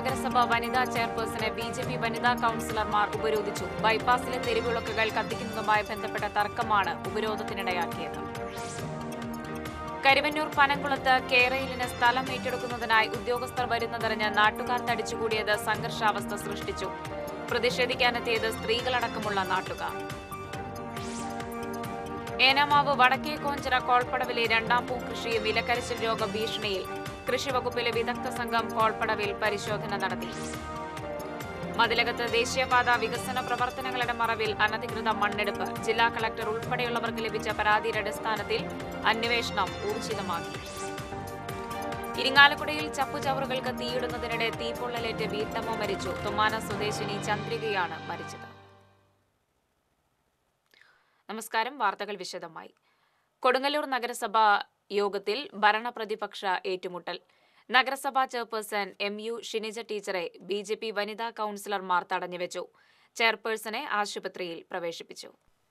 നഗരസഭ വനിതാ ചെയർപേഴ്സണെ B J P വനിതാ കൌൺസിലർമാർ ഉപരോധിച്ചു ബൈപ്പാസിലെ തെരുവിളക്കുകൾ കത്തിക്കുന്നതുമായി ബന്ധപ്പെട്ട തർക്കമാണ് ഉപരോധത്തിനിടയാക്കിയത് കരുവന്നൂർ പനംകുളത്ത് കേരയിലിന് സ്ഥലം ഏറ്റെടുക്കുന്നതിനായി ഉദ്യോഗസ്ഥർ വരുന്നതറിഞ്ഞ് നാട്ടുകാർ തടിച്ചുകൂടിയത് സംഘർഷാവസ്ഥ സൃഷ്ടിച്ചു പ്രതിഷേധിക്കാനെത്തിയത് സ്ത്രീകളടക്കമുള്ള നാട്ടുകാർ ഏനാമാവ് വടക്കേ കോഞ്ചിറ കോൾപ്പടവിലെ രണ്ടാം പൂ കൃഷിയും ഇലക്കരിച്ചിൽ രോഗ ഭീഷണിയിൽ കൃഷിവകുപ്പിലെ വിദഗ്ധ സംഘം കോൾപ്പടവിൽ പരിശോധന നടത്തി മതിലകത്ത് ദേശീയപാത വികസന പ്രവർത്തനങ്ങളുടെ മറവിൽ അനധികൃത മണ്ണെടുപ്പ് ജില്ലാ കളക്ടർ ഉൾപ്പെടെയുള്ളവർക്ക് ലഭിച്ച പരാതിയുടെ അടിസ്ഥാനത്തിൽ അന്വേഷണം ഊർജിതമാക്കി ഇരിങ്ങാലക്കുടയിൽ ചപ്പുചവറുകൾക്ക് തീയിടുന്നതിനിടെ തീപ്പൊള്ളലേറ്റ് വീട്ടമ്മ മരിച്ചു തുമ്മാന സ്വദേശിനി ചന്ദ്രികയാണ് മരിച്ചത് നമസ്കാരം വാർത്തകൾ വിശദമായി കൊടുങ്ങല്ലൂർ നഗരസഭ യോഗത്തിൽ ഭരണപ്രതിപക്ഷ ഏറ്റുമുട്ടൽ നഗരസഭാ ചെയർപേഴ്സൺ എം യു ഷിനിജ ടീച്ചറെ ബി ജെ പി വനിതാ കൌൺസിലർമാർ തടഞ്ഞുവെച്ചു ചെയർപേഴ്സണെ ആശുപത്രിയിൽ പ്രവേശിപ്പിച്ചു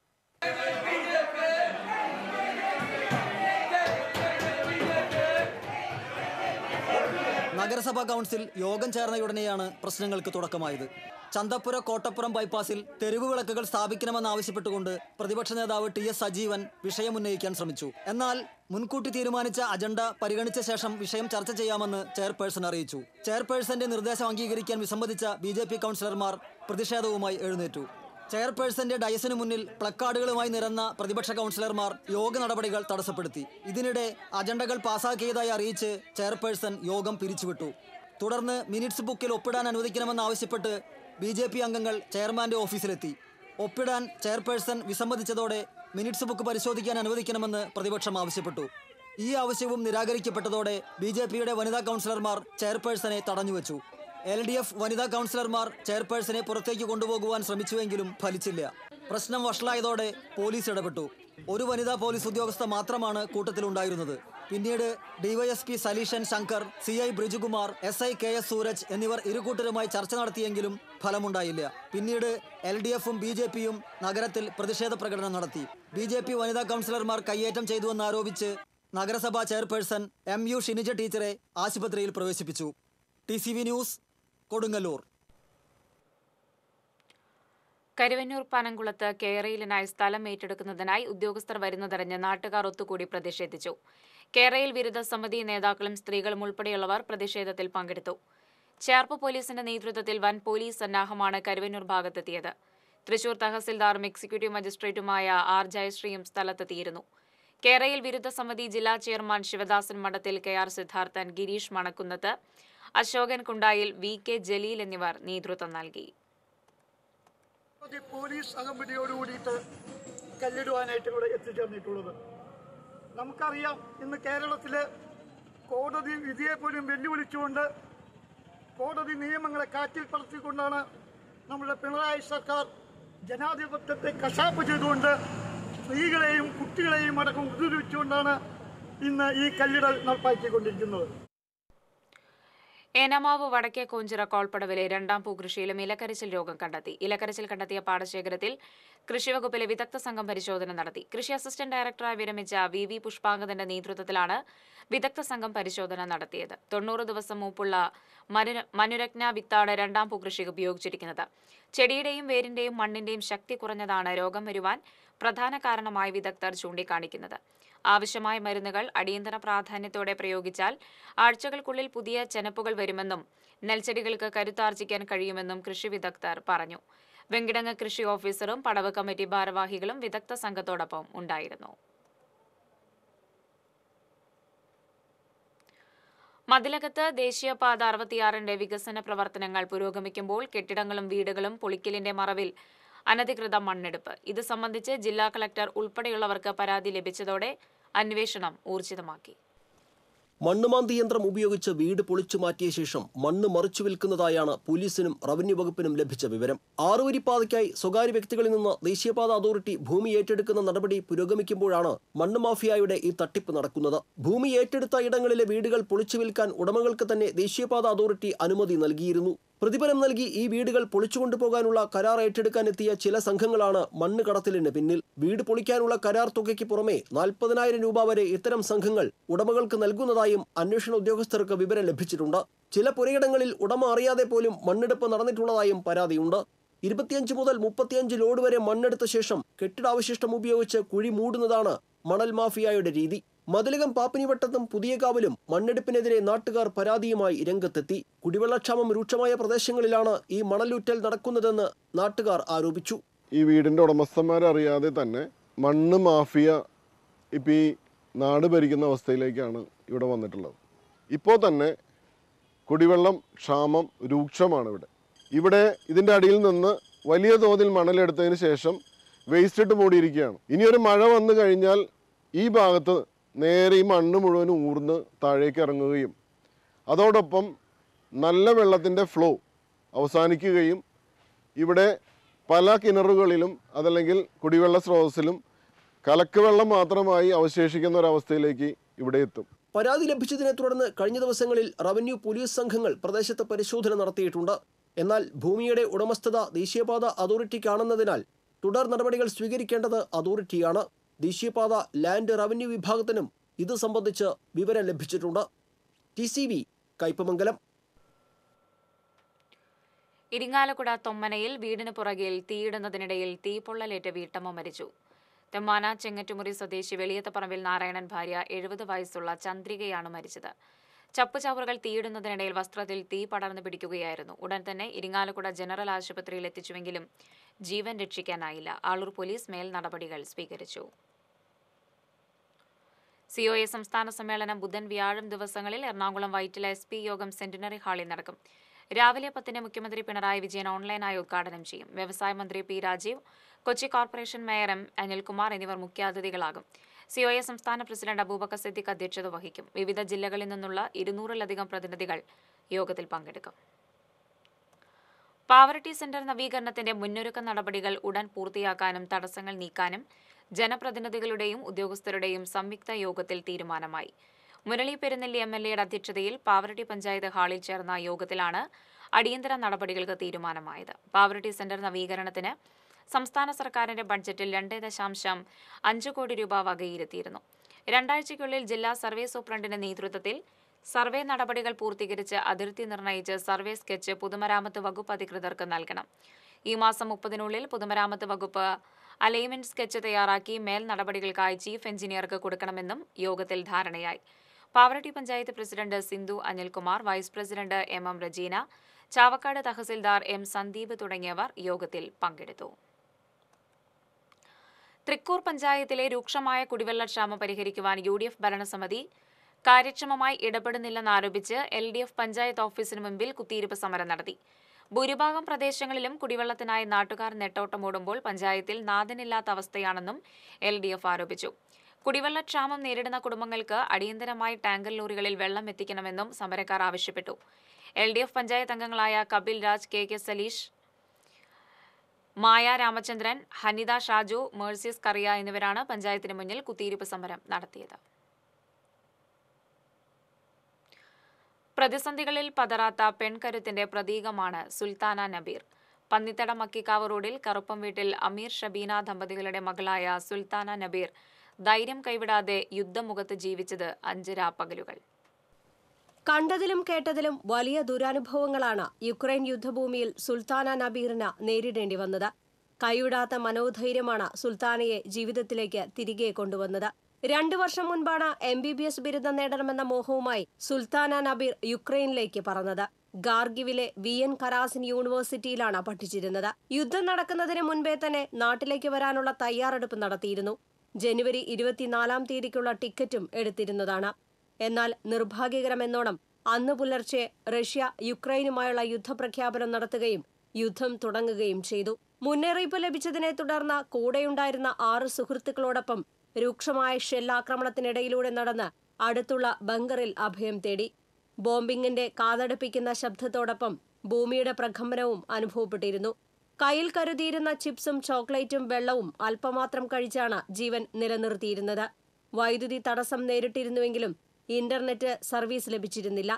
നഗരസഭാ കൗൺസിൽ യോഗം ചേർന്നയുടനെയാണ് പ്രശ്നങ്ങൾക്ക് തുടക്കമായത് ചന്തപ്പുര കോട്ടപ്പുറം ബൈപ്പാസിൽ തെരുവ് വിളക്കുകൾ സ്ഥാപിക്കണമെന്നാവശ്യപ്പെട്ടുകൊണ്ട് പ്രതിപക്ഷ നേതാവ് ടി എസ് സജീവൻ വിഷയമുന്നയിക്കാൻ ശ്രമിച്ചു എന്നാൽ മുൻകൂട്ടി തീരുമാനിച്ച അജണ്ട പരിഗണിച്ച ശേഷം വിഷയം ചർച്ച ചെയ്യാമെന്ന് ചെയർപേഴ്സൺ അറിയിച്ചു ചെയർപേഴ്സന്റെ നിർദ്ദേശം അംഗീകരിക്കാൻ വിസമ്മതിച്ച ബി ജെ പി കൗൺസിലർമാർ പ്രതിഷേധവുമായി എഴുന്നേറ്റു ചെയർപേഴ്സന്റെ ഡയസിനു മുന്നിൽ പ്ലക്കാർഡുകളുമായി നിരന്ന പ്രതിപക്ഷ കൗൺസിലർമാർ യോഗ നടപടികൾ തടസ്സപ്പെടുത്തി ഇതിനിടെ അജണ്ടകൾ പാസാക്കിയതായി അറിയിച്ച് ചെയർപേഴ്സൺ യോഗം പിരിച്ചുവിട്ടു തുടർന്ന് മിനിറ്റ്സ് ബുക്കിൽ ഒപ്പിടാൻ അനുവദിക്കണമെന്നാവശ്യപ്പെട്ട് ബി ജെ പി അംഗങ്ങൾ ചെയർമാന്റെ ഓഫീസിലെത്തി ഒപ്പിടാൻ ചെയർപേഴ്സൺ വിസമ്മതിച്ചതോടെ മിനിറ്റ്സ് ബുക്ക് പരിശോധിക്കാൻ അനുവദിക്കണമെന്ന് പ്രതിപക്ഷം ആവശ്യപ്പെട്ടു ഈ ആവശ്യവും നിരാകരിക്കപ്പെട്ടതോടെ ബി ജെ പിയുടെ വനിതാ കൗൺസിലർമാർ ചെയർപേഴ്സണെ തടഞ്ഞുവച്ചു എൽ ഡി എഫ് വനിതാ കൗൺസിലർമാർ ചെയർപേഴ്സണെ പുറത്തേക്ക് കൊണ്ടുപോകുവാൻ ശ്രമിച്ചുവെങ്കിലും ഫലിച്ചില്ല പ്രശ്നം വഷളായതോടെ പോലീസ് ഇടപെട്ടു ഒരു വനിതാ പോലീസ് ഉദ്യോഗസ്ഥ മാത്രമാണ് കൂട്ടത്തിലുണ്ടായിരുന്നത് പിന്നീട് DYSP Saleeshan Shankar C I Brijukumar S I K S Sooraj എന്നിവർ ഇരുകൂട്ടരുമായി ചർച്ച നടത്തിയെങ്കിലും ഫലമുണ്ടായില്ല പിന്നീട് എൽ ഡി എഫും ബി ജെ പിയും നഗരത്തിൽ പ്രതിഷേധ പ്രകടനം നടത്തി ബി ജെ പി വനിതാ കൗൺസിലർമാർ കയ്യേറ്റം ചെയ്തുവെന്നാരോപിച്ച് നഗരസഭാ ചെയർപേഴ്സൺ എം യു ഷിനിജ ടീച്ചറെ ആശുപത്രിയിൽ പ്രവേശിപ്പിച്ചു T C V news Kodungallur Karuvannur പനംകുളത്ത് കേരയിലിനായി സ്ഥലം ഏറ്റെടുക്കുന്നതിനായി ഉദ്യോഗസ്ഥർ വരുന്നതറിഞ്ഞ് നാട്ടുകാർ ഒത്തുകൂടി പ്രതിഷേധിച്ചു കേരയിൽ വിരുദ്ധ സമിതി നേതാക്കളും സ്ത്രീകളും ഉൾപ്പെടെയുള്ളവർ പ്രതിഷേധത്തിൽ പങ്കെടുത്തു ചേർപ്പ് പോലീസിന്റെ നേതൃത്വത്തിൽ വൻ പോലീസ് സന്നാഹമാണ് കരുവന്നൂർ ഭാഗത്തെത്തിയത് തൃശൂർ തഹസിൽദാറും എക്സിക്യൂട്ടീവ് മജിസ്ട്രേറ്റുമായ ആർ ജയശ്രീയും സ്ഥലത്തെത്തിയിരുന്നു കേരയിൽ വിരുദ്ധ സമിതി ജില്ലാ chairman Sivadasan Madathil K R Siddharthan Girish Manakkunnath Ashokan Kundayil V K Jaleel എന്നിവർ നേതൃത്വം നൽകി ഒരു പോലീസ് അകമ്പടിയോട് കൂടിയിട്ട് കല്ലിടുവാനായിട്ട് ഇവിടെ എത്തിച്ചേർന്നിട്ടുള്ളത് നമുക്കറിയാം ഇന്ന് കേരളത്തിലെ കോടതി വിധിയെ പോലും വെല്ലുവിളിച്ചുകൊണ്ട് കോടതി നിയമങ്ങളെ കാറ്റിൽ പറത്തിക്കൊണ്ടാണ് നമ്മുടെ പിണറായി സർക്കാർ ജനാധിപത്യത്തെ കശാപ്പ് ചെയ്തുകൊണ്ട് സ്ത്രീകളെയും കുട്ടികളെയും അടക്കം ഉപദ്രവിച്ചുകൊണ്ടാണ് ഇന്ന് ഈ കല്ലിടൽ നടപ്പാക്കിക്കൊണ്ടിരിക്കുന്നത് ഏനാമാവ് വടക്കേ കോഞ്ചിറ കോൾപ്പടവിലെ രണ്ടാം പൂകൃഷിയിലും ഇലക്കരിച്ചിൽ രോഗം കണ്ടെത്തി ഇലക്കരിച്ചിൽ കണ്ടെത്തിയ പാടശേഖരത്തിൽ കൃഷിവകുപ്പിലെ വിദഗ്ധ സംഘം പരിശോധന നടത്തി കൃഷി അസിസ്റ്റന്റ് ഡയറക്ടറായി വിരമിച്ച വി വി പുഷ്പാങ്കദന്റെ നേതൃത്വത്തിലാണ് വിദഗ്ധ സംഘം പരിശോധന നടത്തിയത് തൊണ്ണൂറ് ദിവസം മൂപ്പുള്ള മനുര- മനുരജ്ഞ വിത്താണ് രണ്ടാം പൂകൃഷിക്ക് ഉപയോഗിച്ചിരിക്കുന്നത് ചെടിയുടെയും വേരിന്റെയും മണ്ണിന്റെയും ശക്തി കുറഞ്ഞതാണ് രോഗം വരുവാൻ പ്രധാന കാരണമായി വിദഗ്ധർ ചൂണ്ടിക്കാണിക്കുന്നത് ആവശ്യമായ മരുന്നുകൾ അടിയന്തര പ്രാധാന്യത്തോടെ പ്രയോഗിച്ചാൽ ആഴ്ചകൾക്കുള്ളിൽ പുതിയ ചെനപ്പുകൾ വരുമെന്നും നെൽച്ചെടികൾക്ക് കരുത്താർജിക്കാൻ കഴിയുമെന്നും കൃഷി വിദഗ്ധർ പറഞ്ഞു വെങ്കിടങ്ങ് കൃഷി ഓഫീസറും പടവ് കമ്മിറ്റി ഭാരവാഹികളും വിദഗ്ധ സംഘത്തോടൊപ്പം ഉണ്ടായിരുന്നു മതിലകത്ത് ദേശീയപാത അറുപത്തിയാറിന്റെ വികസന പ്രവർത്തനങ്ങൾ പുരോഗമിക്കുമ്പോൾ കെട്ടിടങ്ങളും വീടുകളും പൊളിക്കലിന്റെ മറവിൽ അനധികൃത മണ്ണെടുപ്പ് ഇത് സംബന്ധിച്ച് ജില്ലാ കളക്ടർ ഉൾപ്പെടെയുള്ളവർക്ക് പരാതി ലഭിച്ചതോടെ അന്വേഷണം ഊർജിതമാക്കി മണ്ണുമാന്തി യന്ത്രം ഉപയോഗിച്ച് വീട് പൊളിച്ചു മാറ്റിയ ശേഷം മണ്ണ് മറിച്ചു വിൽക്കുന്നതായാണ് പോലീസിനും റവന്യൂ വകുപ്പിനും ലഭിച്ച വിവരം ആറുവരിപ്പാതയ്ക്കായി സ്വകാര്യ വ്യക്തികളിൽ നിന്ന് ദേശീയപാത അതോറിറ്റി ഭൂമി ഏറ്റെടുക്കുന്ന നടപടി പുരോഗമിക്കുമ്പോഴാണ് മണ്ണ് മാഫിയയുടെ ഈ തട്ടിപ്പ് നടക്കുന്നത് ഭൂമി ഏറ്റെടുത്ത ഇടങ്ങളിലെ വീടുകൾ പൊളിച്ചു വിൽക്കാൻ ഉടമകൾക്ക് തന്നെ ദേശീയപാത അതോറിറ്റി അനുമതി നൽകിയിരുന്നു പ്രതിഫലം നൽകി ഈ വീടുകൾ പൊളിച്ചുകൊണ്ടുപോകാനുള്ള കരാർ ഏറ്റെടുക്കാൻ എത്തിയ ചില സംഘങ്ങളാണ് മണ്ണ് കടത്തലിന് പിന്നിൽ വീട് പൊളിക്കാനുള്ള കരാർ തുകയ്ക്ക് പുറമെ നാൽപ്പതിനായിരം രൂപ വരെ ഇത്തരം സംഘങ്ങൾ ഉടമകൾക്ക് നൽകുന്നതായും അന്വേഷണ ഉദ്യോഗസ്ഥർക്ക് വിവരം ലഭിച്ചിട്ടുണ്ട് ചില പുരയിടങ്ങളിൽ ഉടമ അറിയാതെ പോലും മണ്ണെടുപ്പ് നടന്നിട്ടുള്ളതായും പരാതിയുണ്ട് ഇരുപത്തിയഞ്ച് മുതൽ മുപ്പത്തിയഞ്ച് ലോഡ് വരെ മണ്ണെടുത്ത ശേഷം കെട്ടിടാവശിഷ്ടം ഉപയോഗിച്ച് കുഴി മൂടുന്നതാണ് മണൽ മാഫിയയുടെ രീതി മതിലകം പാപ്പിനിവട്ടത്തും പുതിയകാവിലും മണ്ണെടുപ്പിനെതിരെ നാട്ടുകാർ പരാതിയുമായി രംഗത്തെത്തി കുടിവെള്ളക്ഷാമം രൂക്ഷമായ പ്രദേശങ്ങളിലാണ് ഈ മണലൂറ്റൽ നടക്കുന്നതെന്ന് നാട്ടുകാർ ആരോപിച്ചു ഈ വീടിൻ്റെ ഉടമസ്ഥന്മാരറിയാതെ തന്നെ മണ്ണ് മാഫിയ ഇപ്പം ഈ നാട് ഭരിക്കുന്ന അവസ്ഥയിലേക്കാണ് ഇവിടെ വന്നിട്ടുള്ളത് ഇപ്പോൾ തന്നെ കുടിവെള്ളം ക്ഷാമം രൂക്ഷമാണ് ഇവിടെ ഇവിടെ ഇതിൻ്റെ അടിയിൽ നിന്ന് വലിയ തോതിൽ മണലെടുത്തതിന് ശേഷം വേസ്റ്റ് ഇട്ട് മൂടിയിരിക്കുകയാണ് ഇനിയൊരു മഴ വന്നു കഴിഞ്ഞാൽ ഈ ഭാഗത്ത് നേരെ ഈ മണ്ണ് മുഴുവനും ഊർന്ന് താഴേക്ക് ഇറങ്ങുകയും അതോടൊപ്പം നല്ല വെള്ളത്തിൻ്റെ ഫ്ലോ അവസാനിക്കുകയും ഇവിടെ പല കിണറുകളിലും അതല്ലെങ്കിൽ കുടിവെള്ള സ്രോതസ്സിലും കലക്ക് വെള്ളം മാത്രമായി അവശേഷിക്കുന്ന ഒരവസ്ഥയിലേക്ക് ഇവിടെ എത്തും പരാതി ലഭിച്ചതിനെ തുടർന്ന് കഴിഞ്ഞ ദിവസങ്ങളിൽ റവന്യൂ പോലീസ് സംഘങ്ങൾ പ്രദേശത്ത് പരിശോധന നടത്തിയിട്ടുണ്ട് എന്നാൽ ഭൂമിയുടെ ഉടമസ്ഥത ദേശീയപാത അതോറിറ്റിക്കാണെന്നതിനാൽ തുടർ നടപടികൾ സ്വീകരിക്കേണ്ടത് അതോറിറ്റിയാണ് ദേശീയപാത ലാൻഡ് റവന്യൂ വിഭാഗത്തിനും ഇത് സംബന്ധിച്ച് വിവരം ലഭിച്ചിട്ടുണ്ട് T C V Kaipamangalam Irinjalakuda തൊമ്മനയിൽ വീടിന് പുറകിൽ തീയിടുന്നതിനിടയിൽ തീപൊള്ളലേറ്റ് വീട്ടമ്മ മരിച്ചു തെമ്മാന ചെങ്ങറ്റുമുറി സ്വദേശി വെളിയത്തപ്പറമ്പിൽ നാരായണൻ ഭാര്യ എഴുപത് വയസ്സുള്ള ചന്ദ്രികയാണ് മരിച്ചത് ചപ്പുചവറുകൾ തീയിടുന്നതിനിടയിൽ വസ്ത്രത്തിൽ തീ പടർന്നു പിടിക്കുകയായിരുന്നു ഉടൻ തന്നെ ഇരിങ്ങാലക്കുട ജനറൽ ആശുപത്രിയിൽ എത്തിച്ചുവെങ്കിലും ജീവൻ രക്ഷിക്കാനായില്ല ആളൂർ പോലീസ് മേൽ നടപടികൾ സ്വീകരിച്ചു സിഒഎ സംസ്ഥാന സമ്മേളനം ബുധൻ വ്യാഴം ദിവസങ്ങളിൽ എറണാകുളം വൈറ്റില എസ് പി യോഗം സെന്റിനറി ഹാളിൽ നടക്കും രാവിലെ പത്തിന് മുഖ്യമന്ത്രി പിണറായി വിജയൻ ഓൺലൈനായി ഉദ്ഘാടനം ചെയ്യും വ്യവസായ മന്ത്രി P Rajeev Kochi corporation mayor M Anilkumar എന്നിവർ മുഖ്യാതിഥികളാകും സിഒഎ സംസ്ഥാന പ്രസിഡന്റ് അബൂബക്കർ സിദ്ദിഖ് അധ്യക്ഷത വഹിക്കും വിവിധ ജില്ലകളിൽ നിന്നുള്ള ഇരുന്നൂറിലധികം പ്രതിനിധികൾ യോഗത്തിൽ പങ്കെടുക്കും പാവറട്ടി സെന്റർ നവീകരണത്തിന്റെ മുന്നൊരുക്ക നടപടികൾ ഉടൻ പൂർത്തിയാക്കാനും തടസ്സങ്ങൾ നീക്കാനും ജനപ്രതിനിധികളുടെയും ഉദ്യോഗസ്ഥരുടെയും സംയുക്ത യോഗത്തിൽ തീരുമാനമായി മുരളി പെരുന്നെല്ലി എം എൽ എയുടെ അധ്യക്ഷതയിൽ പാവറട്ടി പഞ്ചായത്ത് ഹാളിൽ ചേർന്ന യോഗത്തിലാണ് അടിയന്തര നടപടികൾക്ക് തീരുമാനമായത് പാവറട്ടി സെന്റർ നവീകരണത്തിന് സംസ്ഥാന സർക്കാരിന്റെ ബഡ്ജറ്റിൽ രണ്ട് ദശാംശം അഞ്ച് കോടി രൂപ വകയിരുത്തിയിരുന്നു രണ്ടാഴ്ചയ്ക്കുള്ളിൽ ജില്ലാ സർവേ സൂപ്രണ്ടിന്റെ നേതൃത്വത്തിൽ സർവേ നടപടികൾ പൂർത്തീകരിച്ച് അതിർത്തി നിർണയിച്ച് സർവേ സ്കെച്ച് പൊതുമരാമത്ത് വകുപ്പ് അധികൃതർക്ക് നൽകണം ഈ മാസം മുപ്പതിനുള്ളിൽ പൊതുമരാമത്ത് വകുപ്പ് അലൈൻമെന്റ് സ്കെച്ച് തയ്യാറാക്കി മേൽ നടപടികൾക്കായി ചീഫ് എഞ്ചിനീയർക്ക് കൊടുക്കണമെന്നും യോഗത്തിൽ ധാരണയായി Pavaratty panchayat president Sindhu Anilkumar vice president M M Rajeena Chavakkad tahsildar M Sandeep തുടങ്ങിയവർ യോഗത്തിൽ പങ്കെടുത്തു തൃക്കൂർ പഞ്ചായത്തിലെ രൂക്ഷമായ കുടിവെള്ളക്ഷാമം പരിഹരിക്കുവാൻ യു ഡി എഫ് ഭരണസമിതി കാര്യക്ഷമമായി ഇടപെടുന്നില്ലെന്നാരോപിച്ച് എൽ ഡി എഫ് പഞ്ചായത്ത് ഓഫീസിന് മുമ്പിൽ കുത്തിയിരിപ്പ് സമരം നടത്തി ഭൂരിഭാഗം പ്രദേശങ്ങളിലും കുടിവെള്ളത്തിനായി നാട്ടുകാർ നെട്ടോട്ടമോടുമ്പോൾ പഞ്ചായത്തിൽ നാഥനില്ലാത്ത അവസ്ഥയാണെന്നും എൽ ഡി എഫ് ആരോപിച്ചു കുടിവെള്ളക്ഷാമം നേരിടുന്ന കുടുംബങ്ങൾക്ക് അടിയന്തരമായി ടാങ്കർ ലോറികളിൽ വെള്ളം എത്തിക്കണമെന്നും സമരക്കാർ ആവശ്യപ്പെട്ടു എൽ ഡി എഫ് പഞ്ചായത്ത് അംഗങ്ങളായ കപിൽ രാജ് കെ കെ സലീഷ് മായ രാമചന്ദ്രൻ ഹനിത ഷാജു മേഴ്സിസ് കറിയ എന്നിവരാണ് പഞ്ചായത്തിന് മുന്നിൽ കുത്തിയിരിപ്പ് സമരം നടത്തിയത് പ്രതിസന്ധികളിൽ പതറാത്ത പെൺകരുത്തിന്റെ പ്രതീകമാണ് സുൽത്താന നബീർ പന്നിത്തട മക്കിക്കാവ് റോഡിൽ കറുപ്പം വീട്ടിൽ അമീർ ഷബീന ദമ്പതികളുടെ മകളായ സുൽത്താന നബീർ ധൈര്യം കൈവിടാതെ യുദ്ധമുഖത്ത് ജീവിച്ചത് അഞ്ച് രാപ്പകലുകൾ കണ്ടതിലും കേട്ടതിലും വലിയ ദുരനുഭവങ്ങളാണ് യുക്രൈൻ യുദ്ധഭൂമിയിൽ സുൽത്താന നബീറിന് നേരിടേണ്ടി വന്നത് കൈവിടാത്ത മനോധൈര്യമാണ് സുൽത്താനയെ ജീവിതത്തിലേക്ക് തിരികെ കൊണ്ടുവന്നത് രണ്ടു വർഷം മുൻപാണ് എം ബി ബി എസ് ബിരുദം നേടണമെന്ന മോഹവുമായി സുൽത്താന നബീർ യുക്രൈനിലേക്ക് പറന്നത് ഗാർഗിവിലെ വി എൻ കരാസിൻ യൂണിവേഴ്സിറ്റിയിലാണ് പഠിച്ചിരുന്നത് യുദ്ധം നടക്കുന്നതിന് മുൻപേ തന്നെ നാട്ടിലേക്ക് വരാനുള്ള തയ്യാറെടുപ്പ് നടത്തിയിരുന്നു ജനുവരി ഇരുപത്തിനാലാം തീയതിക്കുള്ള ടിക്കറ്റും എടുത്തിരുന്നതാണ് എന്നാൽ നിർഭാഗ്യകരമെന്നോണം അന്ന് പുലർച്ചെ റഷ്യ യുക്രൈനുമായുള്ള യുദ്ധപ്രഖ്യാപനം നടത്തുകയും യുദ്ധം തുടങ്ങുകയും ചെയ്തു മുന്നറിയിപ്പ് ലഭിച്ചതിനെ തുടർന്ന് കൂടെയുണ്ടായിരുന്ന ആറ് സുഹൃത്തുക്കളോടൊപ്പം രൂക്ഷമായ ഷെല്ലാക്രമണത്തിനിടയിലൂടെ നടന്ന് അടുത്തുള്ള ബങ്കറിൽ അഭയം തേടി ബോംബിങ്ങിന്റെ കാതടുപ്പിക്കുന്ന ശബ്ദത്തോടൊപ്പം ഭൂമിയുടെ പ്രകമ്പനവും അനുഭവപ്പെട്ടിരുന്നു കയ്യിൽ കരുതിയിരുന്ന ചിപ്സും ചോക്ലേറ്റും വെള്ളവും അല്പമാത്രം കഴിച്ചാണ് ജീവൻ നിലനിർത്തിയിരുന്നത് വൈദ്യുതി തടസ്സം നേരിട്ടിരുന്നുവെങ്കിലും ഇന്റർനെറ്റ് സർവീസ് ലഭിച്ചിരുന്നില്ല